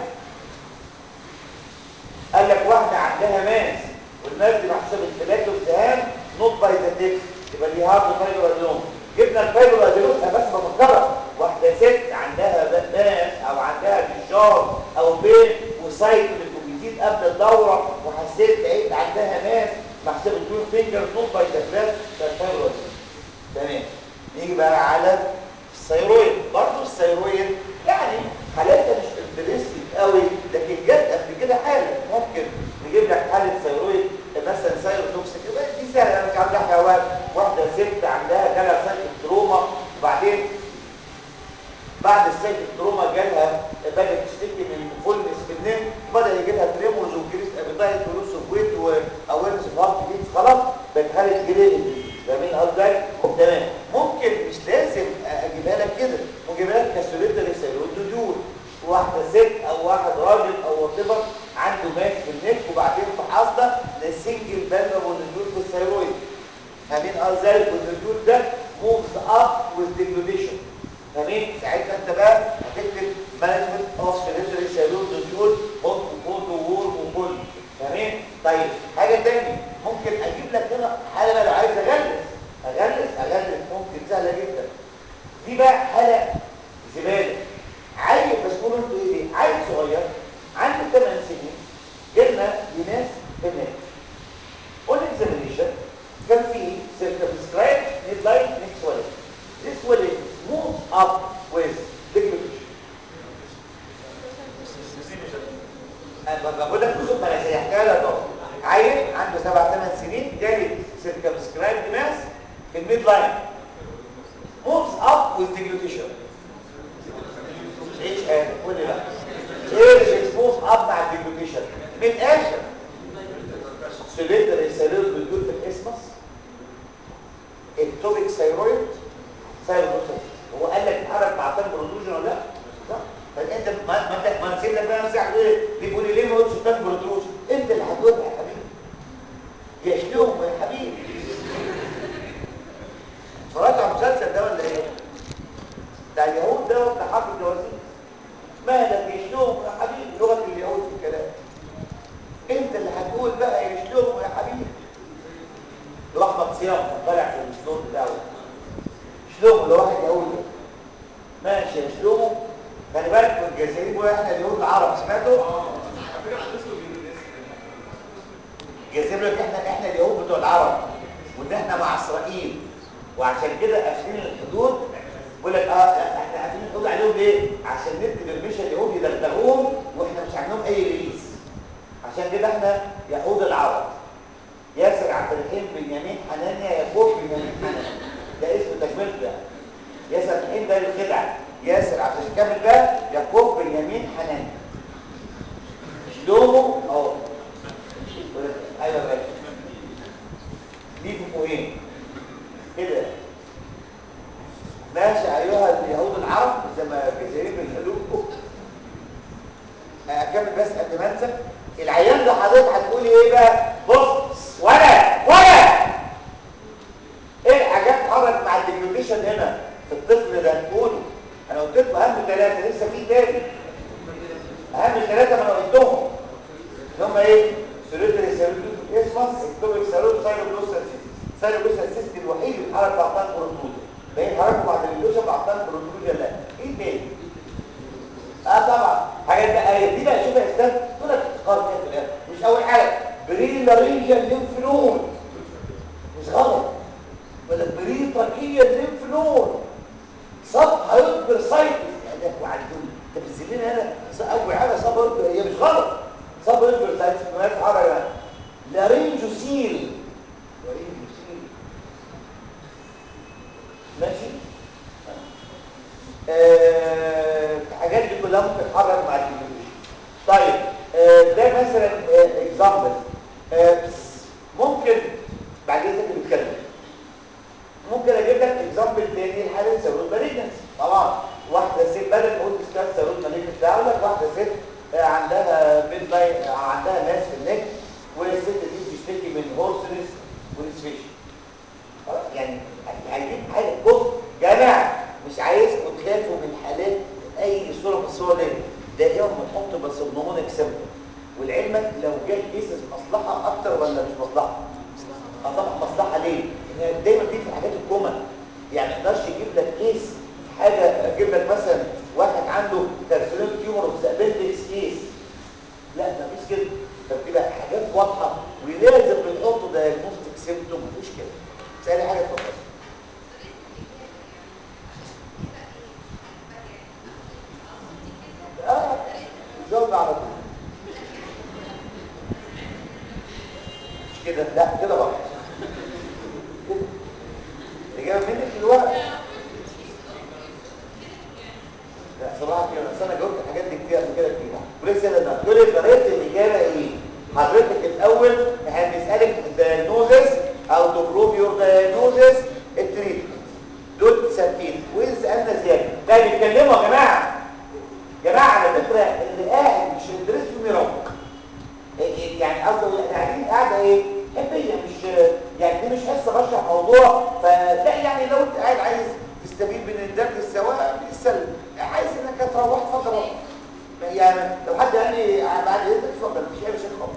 قال لك واحده عندها ماس والماس دي محسوب الثلاث والذهان نوت باي ذا تيك يبقى دي هارد فايبر ادينوم جبنا الفايبر ادينوم بس بفكرها واحده ست عندها ماس او عندها بشار او بين وسايت بتزيد قبل الدوره وحسيت لقيت عندها ماس محسوب التوين فينجر نوت باي ذا فلاش فالفايبر تمام نيجي بقى على الثيرويد برضه الثيرويد يعني حالاتها مش انترستنج قوي لكن جت قبل كده حاله ممكن نجيب لك حاله ثيرويد مثلا ثيروتوكسيك يبقى دي سهله انا مش عندها حيوان واحده ست عندها جالها سايكل تروما وبعدين بعد السايكل تروما جالها بدات تشتكي من فولنس في النم بدا يجي لها تريمورز وكريست دايت ولوس اوف ويت واويرنس اوف هارت بيتس خلاص بقت حاله جريدنج فاهمين قصدي تمام ممكن مش لازم اجيبها لك كده ممكن اجيبها لك كاسوليتري سيرودودول واحده ست او واحد راجل او وات عنده ماس في النك وبعدين فحصنا لسنجل بالبر والنزول في الثيرويد فاهمين قصدي والنزول ده موفز اب وذ ديجلوديشن فاهمين ساعتها انت بقى هتكتب مانجمنت اوف سيرودودول سيرودودول هوت وكولد وورم وكل فاهمين طيب حاجه ثانيه ممكن اجيب لك هنا حاله بقى لو عايز اغلس اغلس اغلس ممكن سهله جدا دي بقى حاله زباله عيل بس قولوا انتوا ايه دي عيل صغير عنده 8 سنين جبنا لناس بنات اون اكزامينيشن كان في circumscribed midline next swelling this swelling moves up with liquidation انا بقول لك بصوت انا زي حكايه لك اهو عيل عنده 7 8 سنين جالي circumscribed mass في الميد لاين moves up with deglutition ايش قال قول لي بقى ايه الاكسبوز اب مع الديجلوتيشن من الاخر سوليتر السيرويد بتدور في الاسمس التوبيك ثايرويد ثايرويد هو قال لك اتحرك مع تام بروتروجن ولا لا صح فانت ما ما انت ما نسيت بقى نفسك ايه بيقول لي ليه ما قلتش تام بروتروجن انت اللي هتقولها يا حبيبي يشلوهم يا حبيبي اتفرجت على المسلسل ده ولا ايه ده اليهود ده ولا حرب الجوازين مالك يشلوهم يا حبيبي لغه اليهود في الكلام انت اللي هتقول بقى يشلوهم يا حبيبي لو احمد صيام طالع في الاسلوب بتاعه شلومه لو واحد يقول له ماشي يا شلومه خلي بالك من الجزائريين واحنا اليهود العرب سمعتوا الجزائر لك احنا احنا اليهود بتوع العرب وان احنا مع اسرائيل وعشان كده قافلين الحدود بيقول لك اه احنا قافلين الحدود عليهم ليه عشان نكتب المشا اليهود يدغدغوهم واحنا مش عاملين اي ريليس عشان كده احنا يهود العرب ياسر عبد الرحيم بنيامين حنانيا يعقوب بنيامين حنانيا ده اسم تكملته ده ياسر عبد الرحيم ده الخدعه ياسر عبد الكامل ده يعقوب بنيامين حنانيا شلومه اهو ايوه يا باشا ليه فوقين كده ماشي ايها اليهود العرب زي ما الجزائريين بيسالوكم اكمل بس قبل ما انسى العيان ده حضرتك هتقولي ايه بقى بص ولا ولا ايه الحاجات حرك مع الديجلوتيشن هنا في الطفل ده نقوله انا قلت لكم اهم ثلاثه لسه في تاني اهم ثلاثه ما انا قلتهم اللي هم ايه سيريتري سيريتري اسمس اكتوبيك سيريتري سايروبلوسا سايروبلوسا سيست الوحيد اللي اتحرك بعضان بروتوز باين حركه بعد اللوشة بعضان بروتوز لا ايه تاني اه طبعا حاجات بقى هي دي بقى شوف يا استاذ دول افتقار كده في الاخر مش اول حاجه بريلارينجا ليمف نود مش غلط ولا بريتراكيا ليمف نود صب هيكبر سايتس ده وعلى دول انت بتنزل لنا هنا اول حاجه صب هيكبر هي مش غلط صب هيكبر سايتس ما يتحرك يعني لارينجوسيل لارينجوسيل ماشي آه، الحاجات دي كلها ممكن تتحرك مع الديفيوجن طيب آه، ده مثلا اكزامبل ممكن بعد اذنك بتكلم ممكن اجيب لك اكزامبل تاني لحاله سيرود مالجنس طبعا واحده ست بدل ما قلت سكان سيرود مالجنس ده اقول لك واحده ست آه، عندها ميد لاين عندها ماس في النك والست دي بتشتكي من هورسنس ونسفيشن يعني هجيب حاجه بص جماعه مش عايزكم تخافوا من حالات اي صوره من الصور دي دائما بنحط بس بنمونيك سيمبل ولعلمك لو جه كيسز مصلحه اكتر ولا مش مصلحه اه طبعا مصلحه ليه ان دايما دي في الحاجات الكومن يعني ما يقدرش يجيب لك كيس حاجه اجيب لك مثلا واحد عنده كارسينوم تيومر اوف ابندكس كيس لا ما فيش كده فبتبقى حاجات واضحه ولازم بنحط دايجنوستيك سيمبتوم مفيش كده تسالي حاجه اتفضل اه جاوب على طول مش كده لا كده بقى كده الاجابه منك دلوقتي لا صراحه كده بس انا جاوبت الحاجات دي كتير قبل كده كتير ولسه انا تقول لي طريقه الاجابه ايه حضرتك الاول احنا بنسالك الدايجنوزس او تو بروف يور دايجنوزس التريتمنت دول ثابتين وين سالنا زياده ده بيتكلموا يا جماعه جماعه على فكره اللي قاعد مش الدرس بيروق يعني قصدي قاعدين قاعده ايه حبيه مش يعني دي مش حصه بشرح موضوع فلا يعني لو انت قاعد عايز تستفيد من الدرس سواء بالسلب عايز انك تروح اتفضل يعني لو حد قال لي بعد اذنك اتفضل مفيش اي مشاكل خالص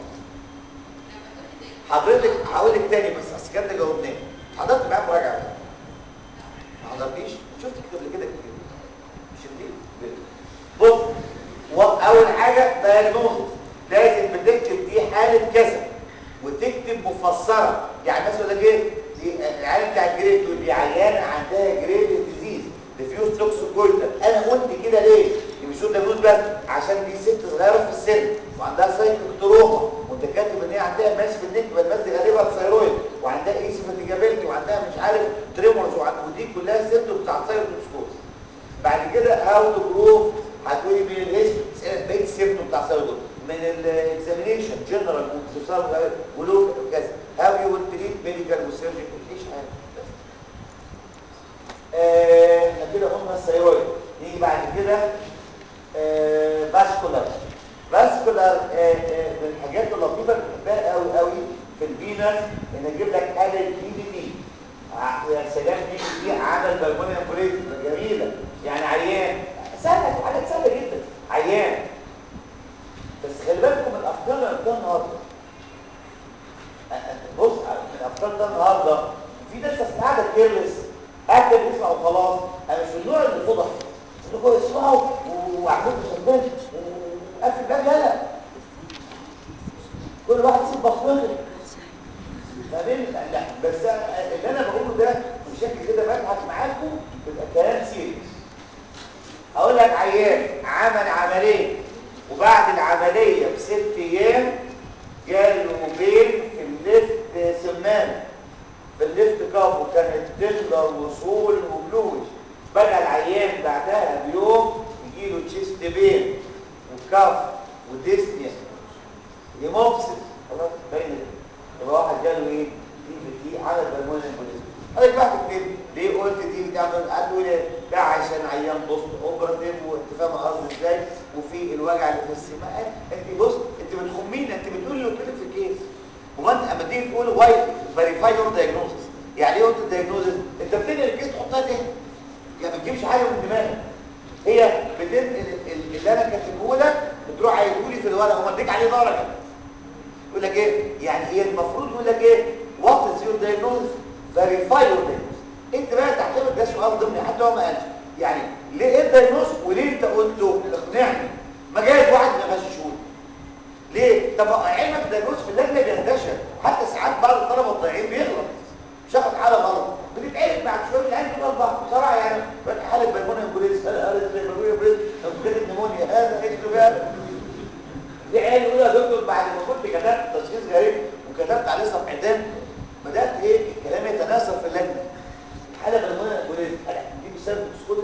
حضرتك هقول لك تاني بس اصل كده جاوبناه حضرتك معايا مراجعه ما حضرتيش شفتك قبل كده كتير مش كتير بص اول حاجه دايجنوز لازم بتكتب دي حاله كذا وتكتب مفسره يعني مثلا ده جه دي العيال بتاع الجريد تقول دي عيانه عندها جريد ديزيز ديفيوز توكسيكويتا انا قلت كده ليه مش ده بيقول بس عشان دي ست صغيره في السن وعندها سايكوتروما وانت كاتب ان هي عندها ماس في النك الماس دي غالبا ثيرويد وعندها ايسي فاتيجابيلتي وعندها مش عارف تريمورز ودي كلها سيمتوم بتاع ثيرويد بعد كده هاو تو بروف هتقولي من الهيستوري بقيت السيمتوم بتاع ثيرويد من الاكزامينيشن جنرال واتصال ولوك وكذا هاو يو ويل تريت ميديكال وسيرجيكال ايش حاجه احنا كده قلنا الثيرويد نيجي بعد كده فاسكولار فاسكولار من الحاجات اللطيفه اللي بحبها قوي قوي في الفينس ان اجيب لك حاله دي دي دي يا سلام دي دي عمل بالمونيوم بريد جميله يعني عيان سهله حاجات سهله جدا عيان بس خلي بالكم من الافكار اللي قلتها النهارده بص من الافكار ده النهارده في ناس قاعده كيرلس قاعده بيسمع وخلاص انا مش من النوع اللي فضح انكم اسمعوا وعملوا شباب وقفل الباب يلا كل واحد يسيب بصمته فاهمين لا بس اللي انا بقوله ده بشكل كده بضحك معاكم يبقى كلام سيريس اقول لك عيان عمل عمليه وبعد العمليه بست ايام جاله بين في الليفت سمان في الليفت كاف وكانت تندر وصول وبلوش بدا العيان بعدها بيوم يجيله تشيست بين وكاف وديسنيا هيموبسيس خلاص باين يبقى واحد جاله ايه دي دي عدد بالمونيوم بوليس قال لك واحد اتنين ليه قلت دي بتعمل قال له ليه ده عشان عيان بوست اوبراتيف وانت فاهم قصدي ازاي وفي الوجع اللي في السماء انت بص انت بتخمينا انت بتقول له كده في الكيس هو انت اما تيجي تقول واي فيريفاي يور دايجنوستس يعني ايه قلت الدايجنوستس انت بتنقل الكيس تحطها تاني يعني ما تجيبش حاجه من دماغك هي بتنقل اللي انا كاتبه لك بتروح عايزه لي في الورقه ومديك عليه درجه يقول لك ايه يعني هي المفروض يقول لك ايه وات از يور دايجنوستس فيريفاي يور دايجنوستس انت بقى تعتبر ده سؤال ضمني حتى هو ما قالش يعني ليه ايه الدايجنوستس وليه انت قلته اقنعني ما جايز واحد ما غششوش ليه طب علمك الدايجنوستس في اللجنه بينتشر حتى ساعات بعض الطلبه الضايعين بيغلط شخص حاله غلط بنتعرف بعد شويه العيال كده اربع بسرعه يعني بقى حاله بالمونيوم بريس انا قالت لي بالمونيوم بريس طب كده نمونيا هذا ايش بقى في عيال يقول يا دكتور بعد ما كنت كتبت تشخيص غريب وكتبت عليه صفحتين بدات ايه الكلام يتناسب في اللجنه حاله بالمونيوم بريس دي بسبب سكوتس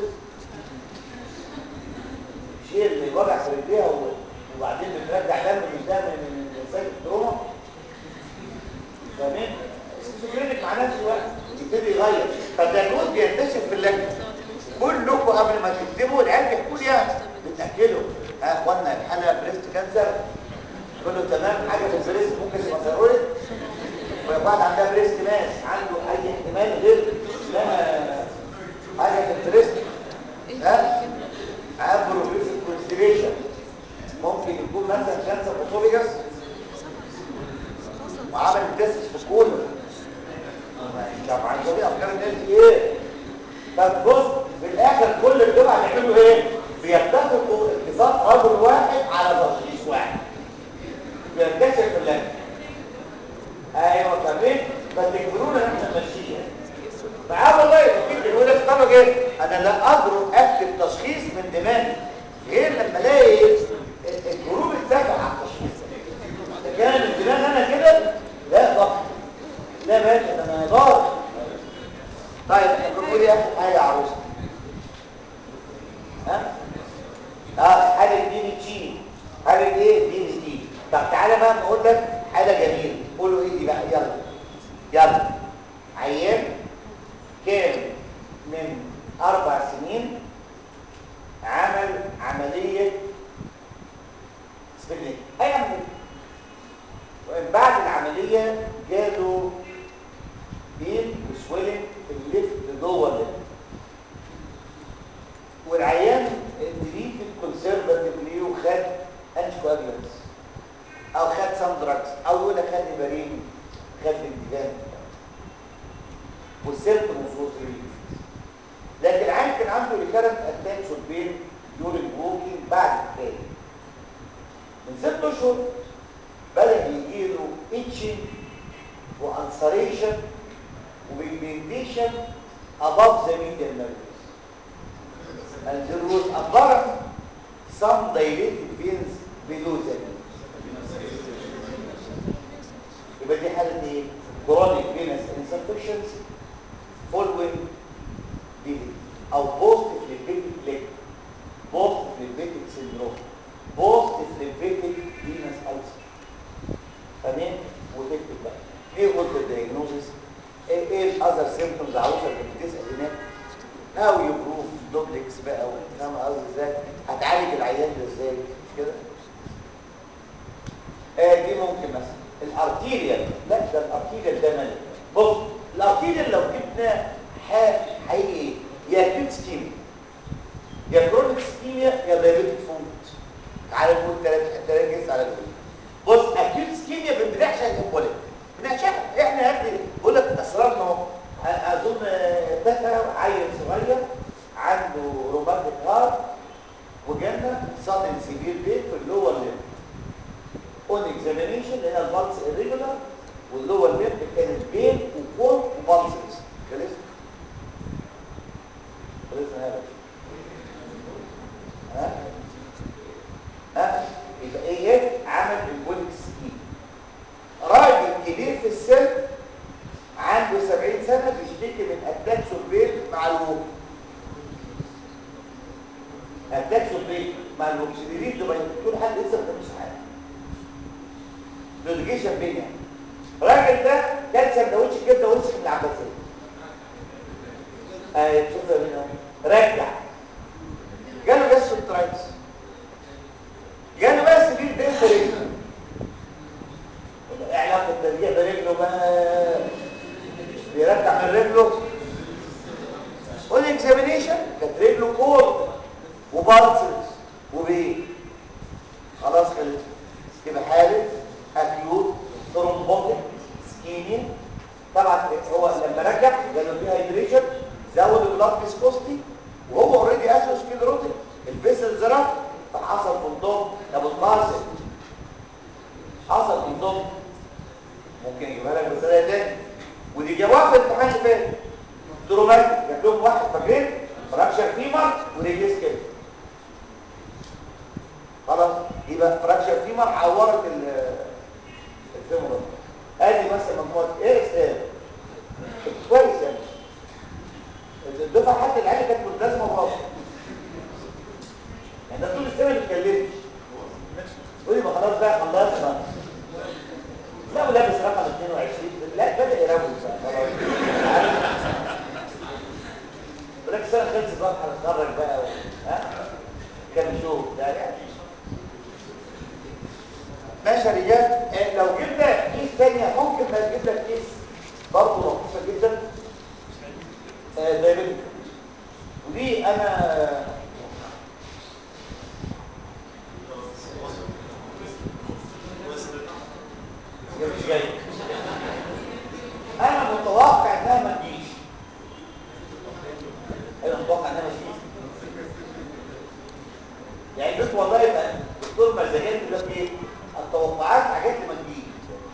شيء اللي وجع في رجليها وبعدين بترجع دم من دم من سايت التروما فاهمين سكرينك مع نفسه بقى يبتدي يغير فالدايجنوز بينتشر في اللجنه كلكم قبل ما تكتبوا العيال بيحكوا لي يعني بتاكلوا ها اخوانا الحاله بريست كانسر كله تمام حاجه في البريست ممكن تبقى ثيرويد واحد عندها بريست ماس عنده اي احتمال غير انها حاجه في البريست ها عنده بروجريسيف كونستيبيشن ممكن يكون مثلا كانسر اوتوبيجاس وعمل تيست في كله طبعا دي افكار الناس ايه طب بص في الاخر كل الجماعه بيعملوا ايه بيتفقوا اتفاق رجل واحد على تشخيص واحد بينتشر في اللجنه ايوه فاهمين فتجبرونا ان احنا نمشيها معاه والله ممكن يقول لك طب ايه انا لا اقدر اكتب تشخيص من دماغي غير لما الاقي الجروب اتفق على التشخيص ده كان من دماغ انا كده لا ضغط لا باشا ده انا ضارب طيب احنا بنقول ايه اخر حاجه يا عروسه ها اه حاله دي بي تي حاله ايه دي بي تي طب تعالى بقى بقول لك حاجه جميله قولوا ايه دي بقى يلا يلا عيان كان من اربع سنين عمل عمليه سبليت اي عمليه ومن بعد العمليه جاله بين وسويلنج في الليفت جوه الليفت والعيان تريتد كونسرفاتيفلي وخد انتي كواجلانتس او خد سام دراجز او يقول لك خد هيبارين خد بنتجان والسيمتومز ووز لكن العيان كان عنده ريكارنت اتاكس اوف بين دورنج ووكينج بعد الحكايه من ست اشهر بدا يجي له اتشنج وانسريشن وبيجمنتيشن above the median nervous and there was apparent some dilated veins below the nervous يبقى دي حاله ايه chronic venous insufficiency following bleeding او post phlebitic leg post phlebitic syndrome post phlebitic venous ulcer تمام وتكتب بقى ايه قلت الدياجنوزس ايه ايه الاذر سيمبتومز عاوزه اللي بتسال هناك هاو يو بروف دوبلكس بقى وفاهم قوي ازاي هتعالج العيان ده ازاي مش كده آه دي ممكن مثلا الارتيريال لا ده الارتيريال ده مالك بص الارتيريال لو جبنا حقيقي يا كيوت سكيميا يا كرونيك سكيميا يا دايبيتيك فوت تعالى نقول ثلاث ثلاث جنس على دول بص اكيوت سكيميا ما بنبداش الامبوليك بنعشقها احنا يا ابني بقول لك اسرارنا اهو اظن ده عيل صغير عنده روماتيك هارت وجالنا صادم سيفير بين في اللور ليمب اون اكزامينيشن لقينا البلس irregular واللور ليمب كانت بين وكول وبلسز خلصنا خلصنا هذا ها ها يبقى ايه عمل البوليك سكيم راجل كبير في السن عنده 70 سنه بيشتكي من اتاك سوربين مع الوقت اتاك سوربين مع الاكسجين ده طول حد لسه ما بيعملش حاجه دوديجيشن بين يعني الراجل ده كان سندوتش كبده وسخ من العباسيه ايوه شوف هنا رجع جاله جاس الترايتس جاله بس بيه بين رجله علاقه الترجيع برجله بقى بيرجع من رجله قول اكزامينيشن كانت رجله كور وبارسلز وبيه خلاص خلص يبقى حاله اكيوت ثرومبوتيك سكيميا طبعا هو لما رجع جاله فيها هيدريشن زود البلاد فيسكوستي وهو اوريدي اسوسكليروتيك الفيسل زرع فحصل كونتوم ابو القاسم حصل كونتوم ممكن يجيبها لك بطريقه تاني ودي جواب في الامتحان اللي فات دروماتيك جاب لهم واحد فاكرين فراكشر فيمر وريليس كده خلاص يبقى فراكشر فيمر عورت الفيمر ادي مثلا مجموعه ايه استاذ كويس يعني الدفعه حتى العيال كانت ملتزمه براسه يعني ده طول السنه ما بيتكلمش يقول لي ما خلاص بقى خلصنا لا ولابس رقم 22 لا بدا يروج بقى خلاص ولكن السنه خلصت بقى هنتخرج بقى و... ها كان شو ده يعني ماشي يا رجال آه لو جبنا كيس ثانيه ممكن نجيب لك كيس برضه لطيفه جدا آه دايبيتك ودي انا مش جاي انا متوقع انها ما تجيش انا متوقع انها ما تجيش يعني بس والله يبقى دكتور مزاجات يقول لك ايه التوقعات حاجات اللي ما تجيش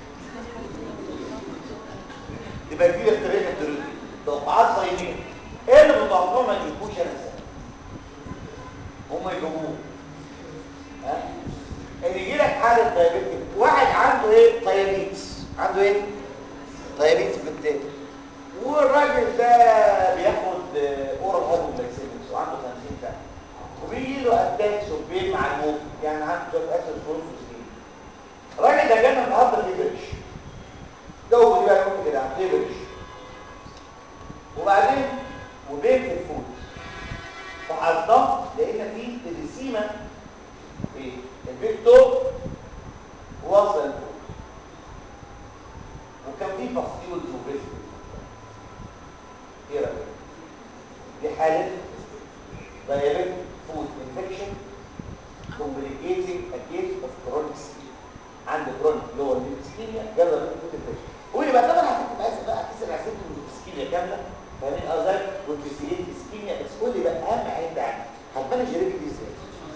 يبقى دي اختيارات الدروس توقعات صينيه ايه اللي متوقعه ما يجيبوش انا سنه هم يجيبوه ها ان يجي لك حاله دايابيتك واحد عنده ايه دايابيتس عنده ايه دايابيتس بالتالي والراجل ده بياخد اورال هايبوغلايسيميك وعنده 50 سنه وبيجي له اتاك سوبين مع الموت يعني عنده شويه اسيد فولفوسفين النهارده كبرش جو دي بقى يقول كده كبرش وبعدين وبين في الفود فحصدم لقينا فيه تلسيمه في الفيكتور وصل الفود وكان فيه فاستيول وفيسكول ايه رايك دي حاله دايركت فود انفكشن complicating a case of chronic ischemia عنده chronic lower limb ischemia جرب فود انفكشن قولي بقى طبعا هتكتب بقى بقى كيس العسل ischemia كامله فاهمين قصدي والكيسيلين ischemia بس قولي بقى اهم حاجه انت عندك هتمانج ريبك دي ازاي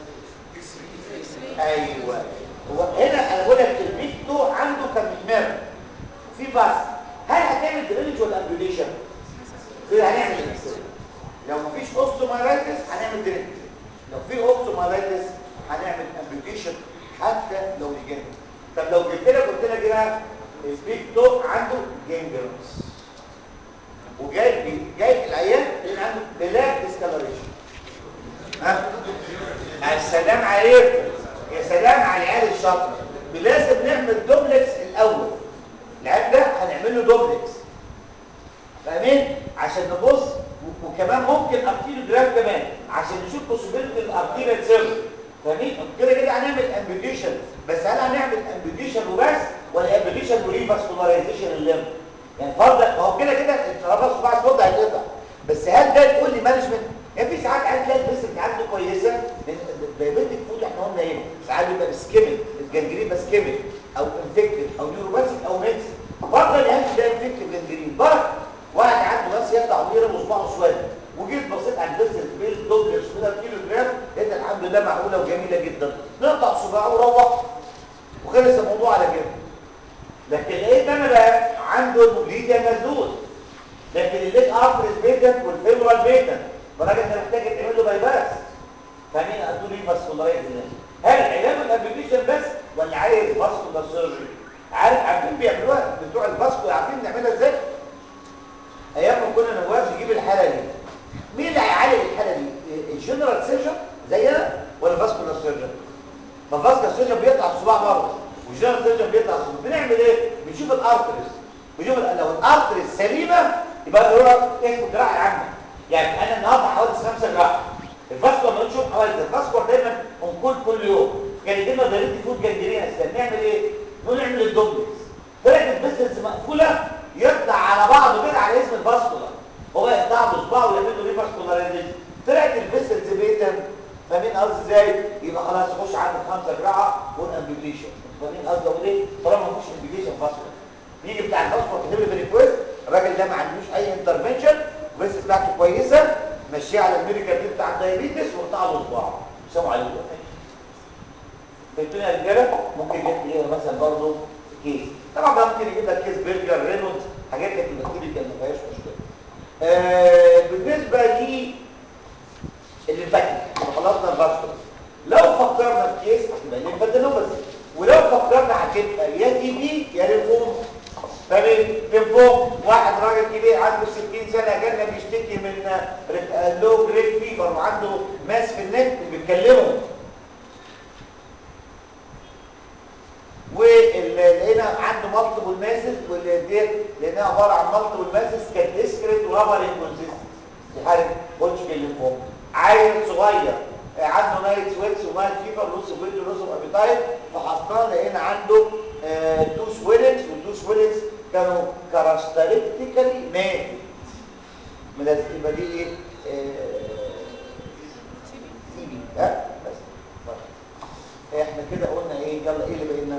ايوه هو هنا انا بقول لك البيكتو عنده كمحمر في باس هل هتعمل درينج ولا امبيوليشن كده هنعمل ايه لو مفيش اوستومايلايتس هنعمل درينج لو في اوستومايلايتس هنعمل امبيوليشن حتى لو رجعنا طب لو جبت لك قلت لك كده البيكتو عنده جانجرونز وجاي جاي العيان اللي عنده بلاك ديسكالريشن ها السلام عليكم يا سلام على العيال الشاطره لازم نعمل دوبلكس الاول العيال ده هنعمل له دوبلكس فاهمين عشان نبص وكمان ممكن ارتيريو جراف كمان عشان نشوف بوسيبيلتي الارتيريال سيرفر فاهمين كده كده هنعمل امبيديشن بس هل هنعمل امبيديشن وبس ولا امبيديشن وريفاسكولاريزيشن الليمب يعني فرضا هو كده كده الرابط صباع الصوت هيتقطع بس هل ده تقول لي مانجمنت يعني في ساعات عيال تلاقي البس عنده كويسه لان الدايبيتك فود احنا قلنا ايه ساعات بيبقى بسكيمل الجنجرين بسكيمل او انفكتد او نيوروباثيك او ميكس فرضا العيال ده انفكتد جنجرين برك واحد عنده بس يد عضيره وصباعه اسود وجيت بصيت على البس البيل دوبلكس كده كيلو جرام لقيت الحمد لله معقوله وجميله جدا نقطع صباعه وروح وخلص الموضوع على كده لكن لقيت انا بقى عنده الموبليتيا مسدود لكن الليت ارتريس بيتن والفيمورال بيتن فالراجل ده محتاج تعمل له بايباس فاهمين قالوا لي فاسكولارايز هل العلاج الابليكيشن بس ولا عايز فاسكولار سيرجري عارف عارفين بيعملوها بتوع الفاسكو عارفين نعملها ازاي ايام ما كنا نواف نجيب الحاله دي مين اللي هيعالج الحاله دي الجنرال سيرجن زينا ولا فاسكولار سيرجن ما فاسكولار سيرجن بيقطع الصباع مره والجنرال سيرجن بيقطع الصباع بنعمل ايه بنشوف الارتريس بنشوف لو الارتريس سليمه يبقى هو اسمه جراحه عامه يعني انا النهارده حوالي خمسة جراحه الفاسكولار ما نشوف حوالي الفاسكولار دايما اونكول كل يوم كان دايما ضريبه فود جنجرين اساسا نعمل ايه نقول نعمل الدوبلكس فرقه البيسلز مقفوله يطلع على بعضه كده على اسم الفاسكولار هو يقطع بصباعه ويعمل له ريفاسكولارايزيشن فرقه البيسلز بيتم فاهمين قصدي ازاي يبقى خلاص يخش عند خمسة جراحه والامبيوليشن فاهمين قصدي اقول ايه طالما ما فيش امبيوليشن فاسكولار يجي بتاع الفاسكولار كاتب لي في الريكويست الراجل ده ما عندوش اي انترفنشن بس بتاعته كويسه مشيه على الميديكال دي بتاع الدايابيتس وقطع له صباعه سلام عليكم فهمتوني يا رجاله ممكن يجيب لي مثلا برضه كيس طبعا بقى ممكن يجيب لك كيس برجر رينولد حاجات لك المكتوبه ما فيهاش مشكله آه بالنسبه لي الليمفاتيك خلصنا الفاسكولار لو فكرنا في كيس هتبقى ليمفادينوباثي ولو فكرنا هتبقى يا تي بي يا ليمفوما فاهمين ليمفوم واحد راجل كبير عنده 60 سنه جالنا بيشتكي من لو جريد فيفر وعنده ماس في النك بيتكلموا ولقينا عنده مالتيبل ماسس والديت لقيناها عباره عن مالتيبل ماسس كانت ديسكريت ورابر انكونسيستنت دي حاله هوتشكن ليمفوما عيل صغير عنده نايت سويتس ونايت فيفر لوس اوف ويت ولوس اوف ابيتايت فحصلنا لقينا عنده آه تو سويلنجز والتو سويلنجز كانوا كاركترستيكالي مات من يبقى دي ايه سي بي ها بس طيب احنا كده قلنا ايه يلا ايه اللي بقينا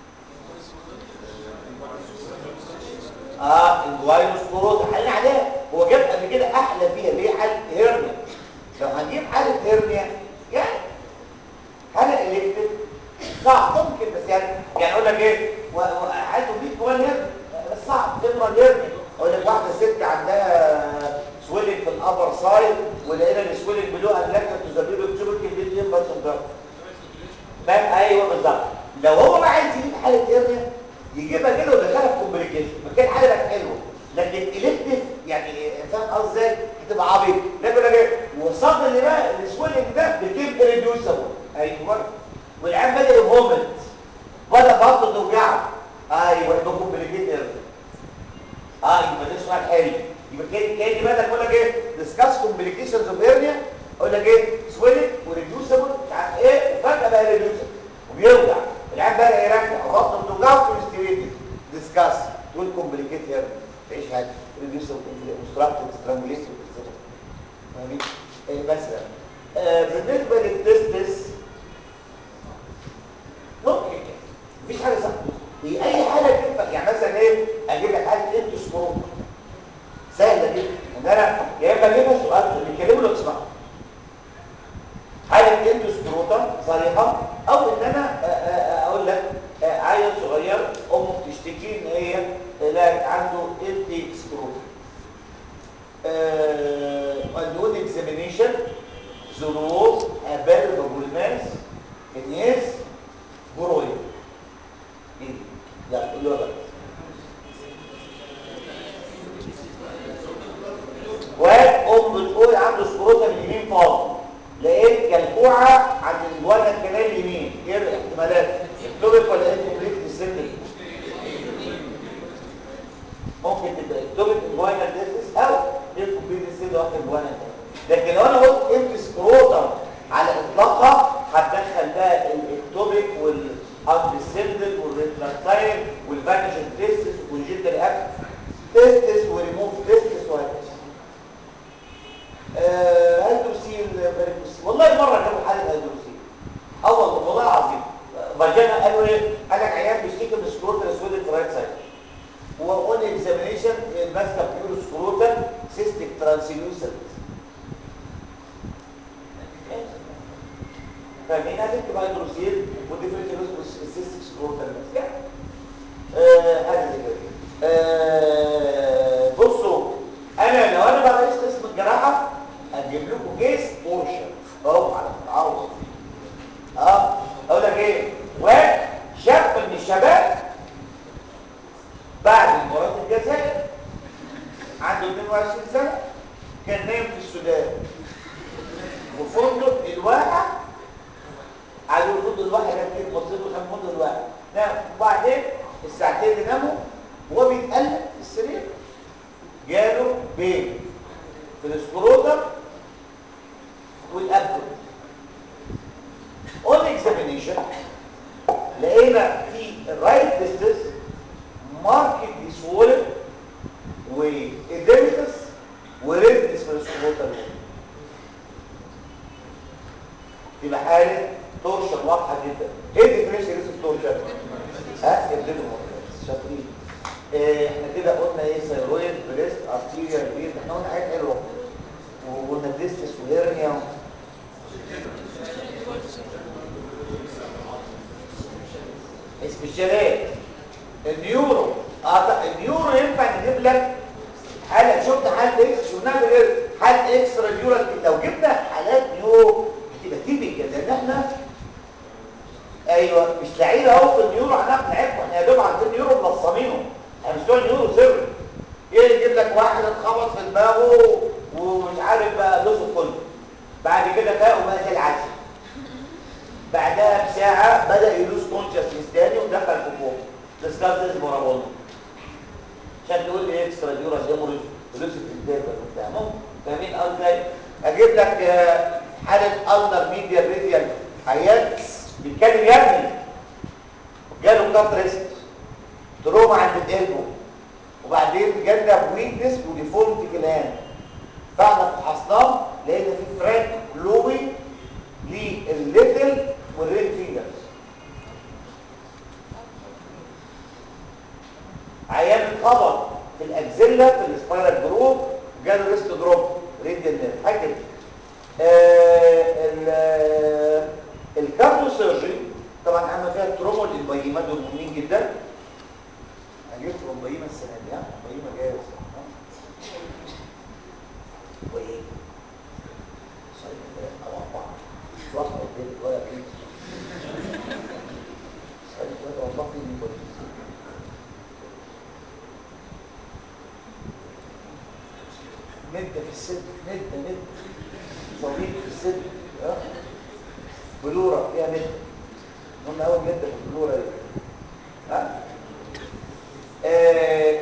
اه الجوايروسكوروز حلنا عليها هو جاب قبل كده احلى فيها اللي هي حاله هيرنيا لو هنجيب حاله هيرنيا يعني حاله الكتريك صعب ممكن بس يعني يعني اقول لك ايه عايزه دي كمان هيرنيا بس صعب تمرة هيرنيا اقول لك واحده ست عندها سويلنج في الابر سايد ولقينا السويلنج بلو انلاكتر تزبيب التوبيك الفيديو بس فاهم ايوه بالظبط لو هو بقى عايز يجيب حاله هيرنيا يجيبها كده ويدخلها في كومبليكيشن مكان حاله بقت حلوه لكن الكتف يعني فاهم قصدي ازاي هتبقى عبيط لكن ايه وصاد اللي بقى السويلنج ده بيكيب ريديوسبل ايوه والعيان بدا يهومت بدا بطنه توجعه ايوه ده كومبليكيتد اه يبقى ده سؤال حلو يبقى كان كان بقى بقول لك ايه ديسكاس كومبليكيشنز اوف هيرنيا اقول لك ايه سويلنج وريديوسبل مش عارف ايه وفجاه بقى ريديوسبل وبيوجع العيان بقى يرجع وبطنه بتوجعه كونستيبيتد ديسكاس تقول كومبليكيت هيرنيا تعيش حاجه ريديوسبل اوبستراكتد سترانجوليشن فاهمين ايه مثلا آه بالنسبه للتستس ممكن مفيش حاجه صح هي اي حاجه تنفع يعني مثلا ايه اجيب لك حاجه انت سكروب سهله جدا ان انا يا اما اجيبها سؤال بيتكلموا لو تسمعوا حاله انت سكروتا صريحه او ان انا اقول لك عيل صغير امه بتشتكي ان هي لا عنده انت سكروتا اندون اكزامينيشن ظروف ابالغ الماس الناس برويا ايه لا قول له بقى واد ام بتقول عنده سكروتا من اليمين فاضي لقيت كلكوعه عند الجوانا الكنال اليمين ايه الاحتمالات اكتوبك ولا انكوبليت ديسندنت ممكن تبقى اكتوبك انجوانا ديسس او انكوبليت ديسندنت واحد انجوانا لكن لو انا قلت انت سكروتا على اطلاقها هتدخل بقى الاكتوبك وال الديسندل والريتراكتايل والفانيشن تيستس والجلد الاب تيستس وريموف تيستس وهكذا هيدروسيل فاريكوسيل والله مره جابوا حاله هيدروسيل اه والله والله العظيم فاجانا قالوا ايه قال لك عيان بيشتكي من سكروتال اسود في رايت سايد واون اكزامينيشن ماسكه بيورو سكروتال سيستيك ترانسليوسنت فاهمين هتكتب هيدروسيل وديفرنشال سيستيك سكروتال يعني حاجه زي كده بصوا انا لو انا بقى رئيس قسم الجراحه هجيب لكم كيس بورشن اهو على التعرض اه اقول لك ايه واحد شاب من الشباب بعد مباراه الجزائر عنده 22 سنه كان نايم في السودان وفندق الواقع على الفندق الواحد كان كده بصيت له كان فندق الواحد نام وبعدين الساعتين اللي ناموا وهو بيتقلب في السرير جاله بين في السكروتر والابدو اون اكزامينيشن لقينا في الرايت ديستس ماركت سوولن واديمتس وريدنس في السكروتر يبقى حاله تورشن واضحه جدا ايه ديفينيشن ريسك تورشن ها يبدلوا شاطرين إيه احنا كده قلنا ايه ثيرويد بريست ارتيريال فين احنا قلنا حاجات حلوه وقلنا ديستس وهيرنيا سبيشالات النيورو اه النيورو ينفع نجيب لك حاله شفت حاله اكس شفناها غير حاله اكسترا نيورال لو جبنا حالات نيورو هتبقى تيبيكال لان احنا ايوه مش لعيبه اهو في النيورو هنعرف نلعبهم احنا يا دوب عارفين النيورو ملصمينه احنا مش بتوع النيورو سر ايه يجيب لك واحد اتخبط في دماغه ومش عارف بقى لوسه كله بعد كده فاق وبقى زي العسل بعدها بساعه بدا يلوس كونشسنس تاني ودخل في كوما ديسكارتز مورابون عشان تقول لي اكسترا نيورال هيموريج ولوس الانتاج وبتاع فاهمين قصدي اجيب لك حاله النر ميديا ريديال عيان بيتكلم يا ابني جاله كات ريست تروما عند القلبه وبعدين جالنا ويكنس وديفولت في الهان فاحنا فحصناه لقينا في فرانك لوي للليتل والريد فينجرز عيان اتخبط في الاكزيلا في السبايرال جروب جاله ريست دروب ريديال نيرف حاجه كده آه الكارديو سيرجري طبعا عمل فيها التروما والانبيمات دول مهمين جدا هجيب انبيمه السنه دي ها انبيمه جايه السنه وايه صحيح او اربعه مش واحده قدام ولا كده صحيح ثلاثه واربعه في كويس مدة في السد مدة مدة صديق في السد ها بلورة فيها مدة قلنا أول مدة في البلورة دي ها آه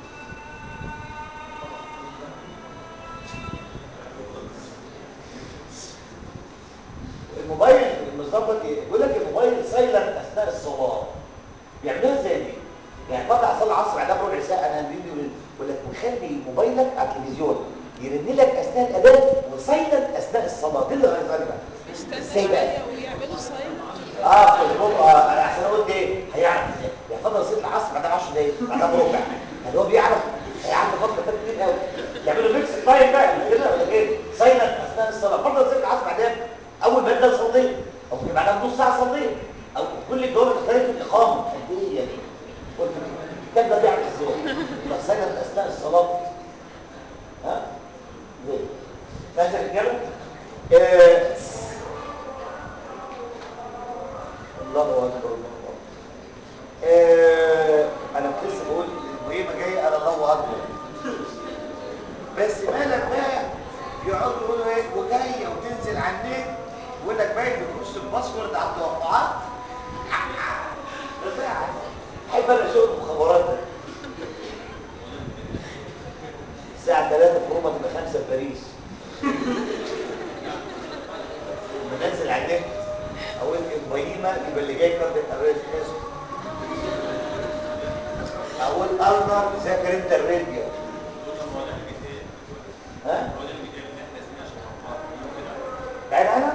الموبايل المظبط ايه؟ بيقول لك الموبايل سايلنت اثناء الصلاه بيعملوها ازاي دي؟ يعني بطلع اصلي العصر بعدها بربع ساعه انا الفيديو يقول لك مخلي موبايلك على التلفزيون يرن لك اثناء الاذان وسايلنت اثناء الصلاه دي اللي غيظاني بقى ازاي بقى؟ ويعملوا ساين اه في الربع اه انا عشان قلت ايه هيعرف ازاي يحفظها صلاه العصر بعدها 10 دقايق بعدها بربع يعني هو بيعرف هيعمل فتره فاتت كتير قوي يعملوا ميكس تايم بقى مش كده ولا ايه سايلنت اثناء الصلاه فتره صلاه العصر بعدها اول ما ابدا صلي او في بعدها بنص ساعه صلي او كل الدول تختلف الاقامه قد ايه يعني قلت الكلام ده بيعمل ازاي يبقى سايلنت اثناء الصلاه ها ليه ماشي يا رجاله آه، الله اكبر الله اكبر آه، انا كنت لسه بقول المهمه جايه انا الله اكبر بس مالك بقى يقعدوا يقولوا ايه وجايه وتنزل على النت ويقول لك باين بتخش الباسورد على التوقعات رفاعة احب انا شغل المخابرات ده الساعه 3 في روما تبقى 5 في باريس بنزل على النت اقول ابراهيم يبقى اللي جاي كارد الاريس اسمه اقول ارنر ذاكر انت الراديو ها بعيد عنها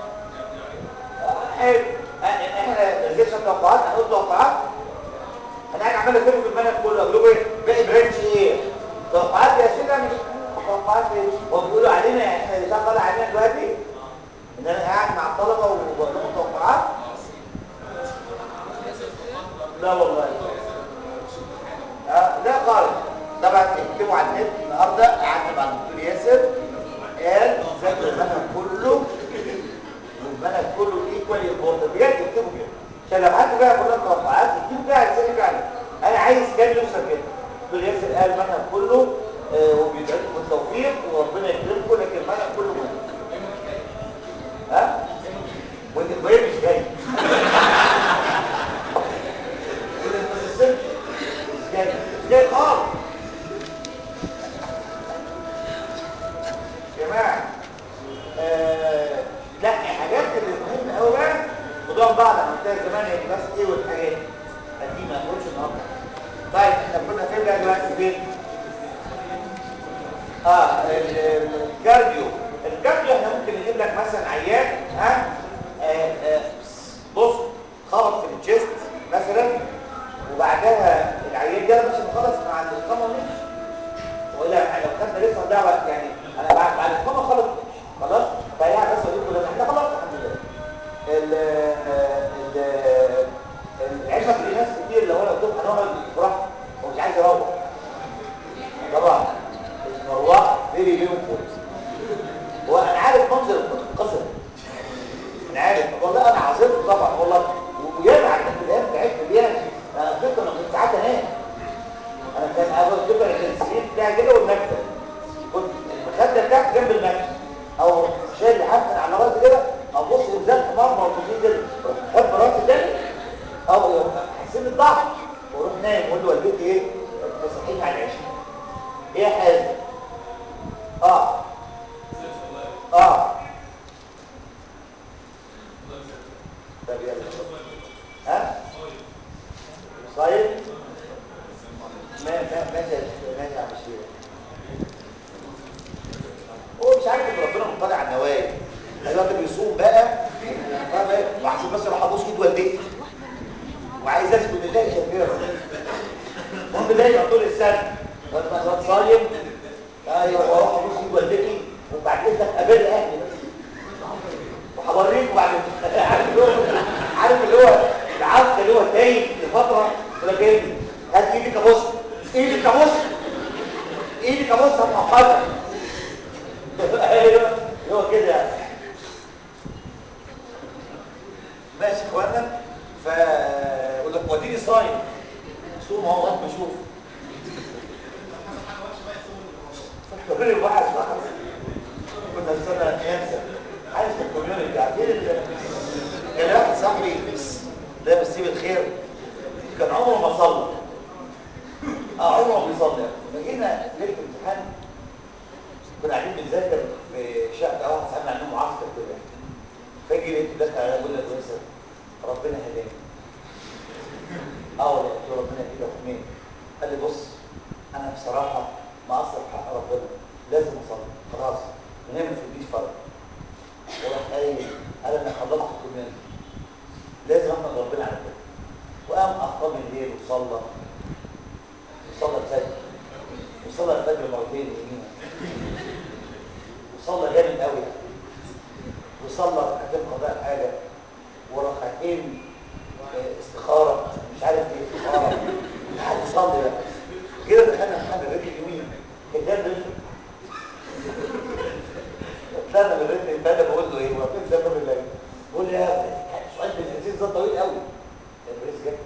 حلو احنا نزلنا توقعات هنقول توقعات انا قاعد عمال افهم في المنهج كله اقول لكم ايه باقي برانش ايه توقعات يا سيدي مش توقعات ايه هو بيقولوا علينا يعني احنا اللي طالع علينا دلوقتي ان انا قاعد مع الطلبه وبقول لهم توقعات لا والله آه لا خالص طبعا اكتبوا على النت النهارده قعدت مع الدكتور ياسر قال ذاكر المنهج كله والمنهج كله ايكوال امبورتنت بجد اكتبوا كده عشان لو حد بقى كلها توقعات اكتبوا كده على لساني فعلا انا عايز كام يوصل كده الدكتور ياسر قال المنهج كله آه وبيدعي لكم بالتوفيق وربنا يكرمكم لكن المنهج كله مهم ها وانت الباقي مش جاي وانت مش جاي مش جاي خالص يا جماعه آه لا الحاجات اللي مهمه قوي بقى موضوع بعض انا قلتها زمان هي بس ايه والحاجات دي قديمه ما نقولش النهارده طيب احنا كنا فين بقى دلوقتي فين اه ال- ال- الكارديو الكارديو احنا ممكن نجيب لك مثلا عيان ها آه آه بص خبط في الجيست مثلا وبعدها العيان ده مش مخلص مع الاقامه ونمشي ولا لو خدنا لسه نضيع وقت يعني انا بعد بعد الاقامه خلص خلاص فهي بس اقول لكم احنا خلاص الحمد لله ال ال العلم في ناس كتير لو انا قلت لهم هنقعد براحه هو مش عايز يروح طبعا المروح فيري بينفول هو انا عارف منظر الكتب قذر انا عارف والله انا عاصرت طبعا والله وياما عدت الايام تعبت بيها انا كنت انا كنت ساعات انام انا كان اول كده كان السرير بتاعي كده والمكتب كنت المخده بتاعتي جنب المكتب او شايل حفن على راسي كده ابص نزلت مرمى وتجي كده احب راسي تاني او احس بالضعف واروح نايم واقول لوالدتي ايه تصحيني على العشاء ايه يا حازم اه اه طب يلا ها صايم ما ما ماشي ماشي على الشيء هو مش عارف ان ربنا مطلع على النوايا ايوه اللي بيصوم بقى فاهم ايه وعشان بس اروح ابوس ايد والدتي وعايز اسجد لله شاكرا المهم دايما طول السنه ببقى صايم ايوه واروح ابوس ايد والدتي وبعد كده اقابل اهلي بس وهوريكم بعد عارف اللي هو عارف اللي هو العبد اللي هو تايه لفتره يقول لك ايه هات ايدك ابص ايدك ابص ايدك ابص مؤقتا ايوه اللي هو كده يعني ماشي يا اخوانا فاقول لك وديني صايم صوم اهو رب شوف فكرني بواحد صاحبي كنا في سنه ينسى عايز في الكوميونتي عارفين ال- كان واحد صاحبي لا مسيه بالخير كان عمره ما صلى ربنا هداني اه والله قلت له ربنا كده وحمين قال لي بص انا بصراحه ما اقصر في حق ربنا لازم اصلي خلاص من هنا ما تديش فرق وراح قايل قال انا حضرت الكوميونتي لازم احمد ربنا على كده وقام اقام الليل وصلى وصلى الفجر وصلى الفجر مرتين يمينا وصلى جامد قوي وصلى ركعتين قضاء حاجه وركعتين آه، استخاره مش عارف ايه استخاره قاعد يصلي بقى كده دخلنا محمد الرجل اليمين كان ده طلعنا من الرجل الثاني بقول له ايه هو فين سبب الله بقول له يا كان سؤال بالانجليزي ده طويل قوي البريس جه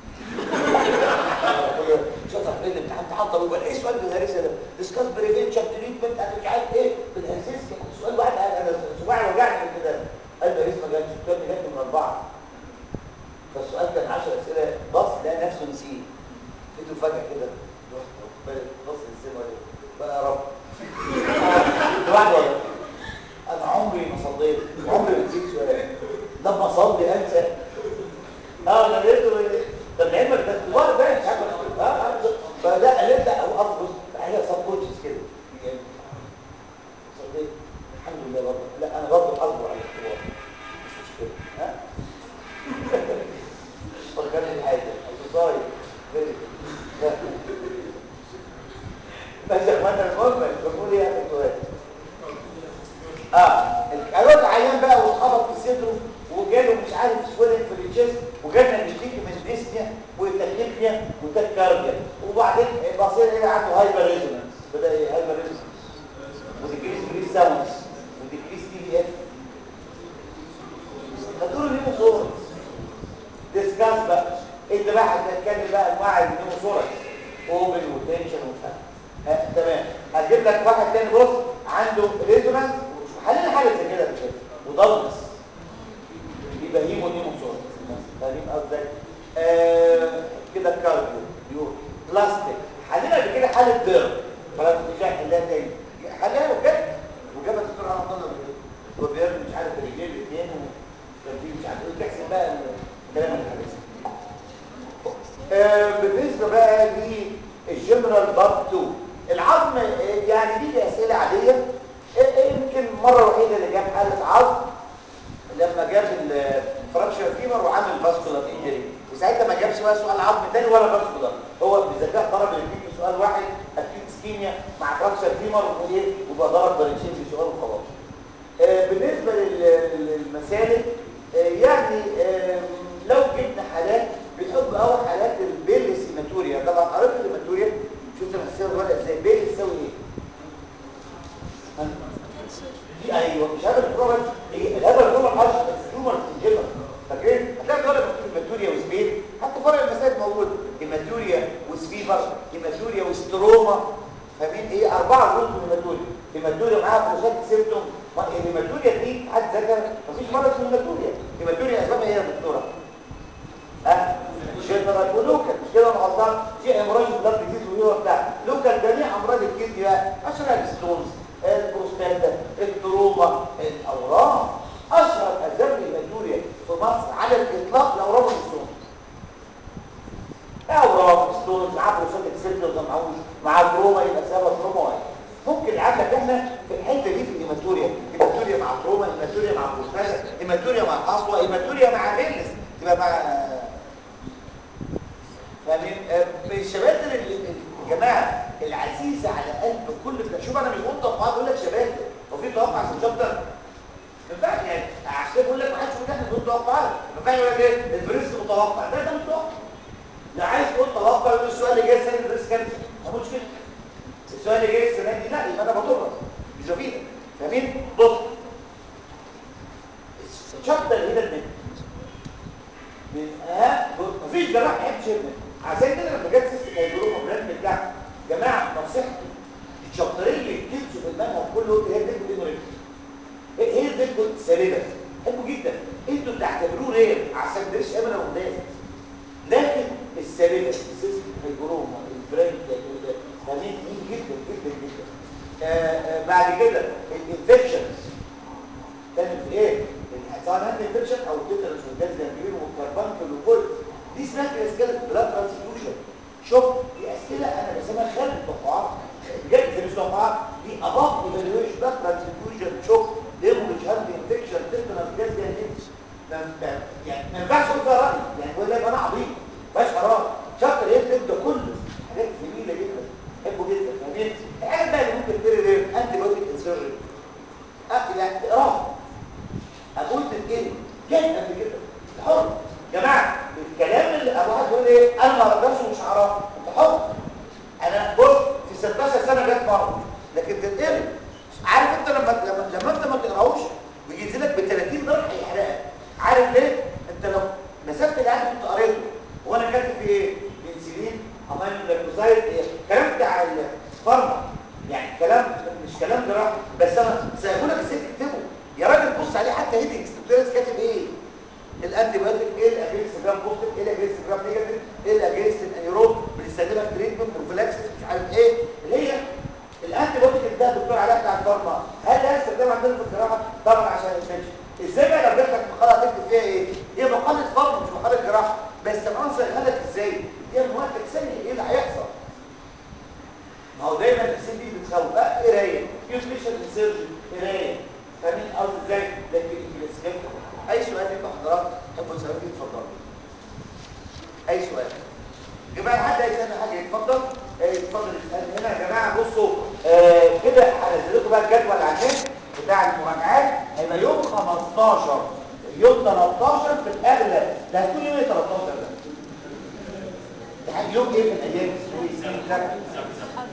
شوف فين الامتحان امتحان طويل ولا ايه سؤال بالهرسه ده ديسكاس بريفنشن تريتمنت انا مش عارف ايه بالهرسه سؤال واحد انا صباعي وجعني من كده قال له اسمه جاي الكتاب جات من اربعه فالسؤال كان 10 اسئله بص لقى نفسه نسيه لقيته فجاه كده رحت بص نسيه ولا بقى يا رب لوحده ولا انا عمري ما صليت وعمري ما نسيت سؤال لما اصلي انسى اه انا لقيته طب لعلمك ده كبار ده مش عارف اه اه فلا قلت او اصبر هي سب كونشس كده يعني صليت الحمد لله برضه لا انا برضه اصبر على الاختبار مش مشكله ها فكرني بحاجه صاير ماشي يا اخوانا المهم بقول ايه يا دكتور اه الواد عيان بقى واتخبط في صدره وجاله مش عارف سويلنج في الجسم وجالنا بيشتكي من ديسنيا وتكليفيا وتكارديا وبعدين بصير ايه عنده هايبر ريزونانس بدا ايه هايبر ريزونانس وديكريس بريس ساوندز وديكريس تي بي اف هتقولوا نيموثوركس ديسكاس بقى انت بقى هتتكلم بقى انواع النيموثوركس اوبن وتنشن وبتاع ها تمام هجيب لك واحد تاني بص عنده ريزونانس حلل حاجه زي كده كده وضلمس يبقى هيمو نيموثوركس فاهمين قصدي آه كده كارديو يو بلاستيك حللها قبل كده حاله ديرم خلاص مش هحلها تاني حلها وجت وجابها الدكتور على طول وبيرمي مش عارف رجلين الاثنين وكان في مش عارف ايه تحسب بقى الكلام الحديث آه بالنسبه بقى للجنرال باب 2 العظم آه، يعني دي اسئله عاديه آه، يمكن المره الوحيده اللي جاب حاله عظم لما جاب الفراكشر فيمر وعمل فاسكولار انجري وساعتها ما جابش بقى سؤال عظم تاني ولا فاسكولار هو بذكاء ضرب الاثنين في سؤال واحد اكيد سكيميا مع فراكشر فيمر وايه وبقى ضرب ضربتين في سؤال وخلاص آه، بالنسبه لل- للمسالك آه، يعني آه، لو جبنا حالات بنحب اول حالات البيل سيماتوريا طبعا قريت الهيماتوريا شفت المسيره الورقه ازاي بيل تساوي ايه؟ ها؟ دي ايوه مش هذا البروبل هي هذا البروبل اشهر تيومر انجينر فاكرين هتلاقي دول مكتوب هيماتوريا وسبين حتى فرق المسائل موجود هيماتوريا وسفيفر هيماتوريا وستروما فاهمين ايه اربعه جروب من الهيماتوريا هيماتوريا معاها بروسات سيمتوم الهيماتوريا دي حد ذكر مفيش مرض اسمه هيماتوريا هيماتوريا اسبابها ايه يا دكتوره ها جنرال ولوكال مش كده انا غلطان في امراض بلاد ديزيز وهو بتاع لوكال جميع امراض الكدني بقى اشهر الستونز البروستاتا التروما الاورام اشهر اسباب الهيماتوريا في مصر على الاطلاق الاورام والستونز اورام ستونز مع بروستاتيك سيبتوم ما معهوش مع تروما يبقى سبب تروما واحد ممكن عندك احنا في الحته دي في الهيماتوريا هيماتوريا مع تروما هيماتوريا مع بروستاتا هيماتوريا مع قسوه هيماتوريا مع بيلس تبقى مع فاهمين آه، الشباب دول ال- ال- الجماعه العزيزه على قلب كل بتاع شوف انا مش بقول توقعات بقول لك شباب هو في توقع في الشابتر ما ينفعش يعني عشان كده بقول لك ما حدش يقول احنا بنقول توقعات ما ينفعش يقول لك ايه البريس متوقع ده ده مش توقع لا عايز تقول توقع يقول السؤال اللي جاي السنه دي البريس كام ما قلتش كده السؤال اللي جاي السنه دي لا يبقى انا بضرك مش بفيدك فاهمين بص الشابتر هنا المنهج من اهم مفيش جراح يحب شبه عشان كده لما جت سيستم هيدروما براند بتاع جماعه نصيحتي الشابترين اللي بتمشوا في المنهج كله هي بتكتب انه رجل هي بتكتب سالبه حبه جدا انتوا بتعتبروه رير عشان دريش امنه ومداس لكن السالبه السيستم هيدروما البراند فاهمين مين جدا جدا جدا آه آه بعد كده الانفكشنز كانت في ايه؟ سواء هاند انفكشن او التيترس والجاز الكبير اسمها كلاسيكال بلاد ترانسفيوجن شوف دي اسئله انا بسميها خارج التوقعات بجد في التوقعات دي اباف ايفالويشن بلاد ترانسفيوجن شوف هيموريج هاند انفكشن تندنس جاز جاز يعني ما ينفعش اقول فيها راي يعني ولا يبقى انا عبيط مفيهاش قرار شاطر ايه ده كله حاجات جميله جدا بحبه جدا فاهمين الحاجات بقى اللي ممكن تقرا ايه انتي بايوتيك انسيرجن يعني اقراها اقول تتكلم جاي قبل كده حر يا جماعه الكلام اللي ابو واحد يقول ايه انا ما اقدرش ومش هعرف انت حر انا بص في 16 سنه جت مره لكن تتقرا عارف انت لما لما, لما انت ما تقراهوش ويجي لك ب 30 درجه هيحرقك عارف ليه انت لو مسكت اللي انا كنت قريته وانا كاتب في ايه بنسلين امين لاكتوزايد ايه الكلام بتاع الفارما يعني كلام مش كلام جراحي بس انا سايبه لك ازاي تكتبه يا راجل بص عليه حتى هيدنجز تبتدي كاتب ايه الانتي بايوتيك ايه الاجينست جرام بوزيتيف ايه الاجينست جرام نيجاتيف ايه الاجينست الانيروب بنستخدمها في تريتمنت بروفيلاكسس مش عارف ايه اللي هي الانتي بايوتيك ده الدكتور علاء بتاع الفارما هل ده استخدام عندنا في الجراحه طبعا عشان الانفكشن ازاي بقى لو جات لك مقاله تكتب فيها ايه هي مقاله فارما مش مقاله جراحه بس طبعا سهلك ازاي هي من وقتك ثانيه ايه اللي هيحصل ما هو دايما السي دي بتخوف بقى قرايه نيوتريشن سيرجن قرايه فاهمين قصدي ازاي لكن الكلاسيكال اي سؤال يبقى حضرتك تحبوا تسالوا فيه اتفضلوا اي سؤال يا جماعه حد هيسال حاجه يتفضل آه، اتفضل اسال هنا يا جماعه بصوا آه كده هنزل لكم بقى الجدول على النت بتاع المراجعات هيبقى يوم 15 يوم 13 في الاغلب ده هيكون يوم ايه 13 ده؟ ده هيبقى يوم ايه من الايام اسمه ايه السنه اللي فاتت؟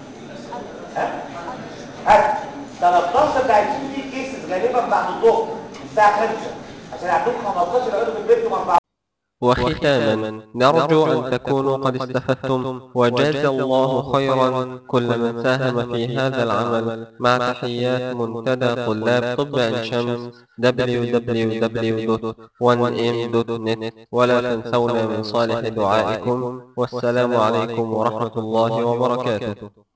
ها؟ ها 13 ده هيكون فيه كيسز غالبا بعد الظهر الساعه 5 عشان عندكم 15 يقعدوا في البيت يوم 4 وختاما نرجو أن تكونوا قد استفدتم وجاز الله خيرا كل من ساهم في هذا العمل مع تحيات منتدى طلاب طب عين شمس www.1m.net ولا تنسونا من صالح دعائكم والسلام عليكم ورحمة الله وبركاته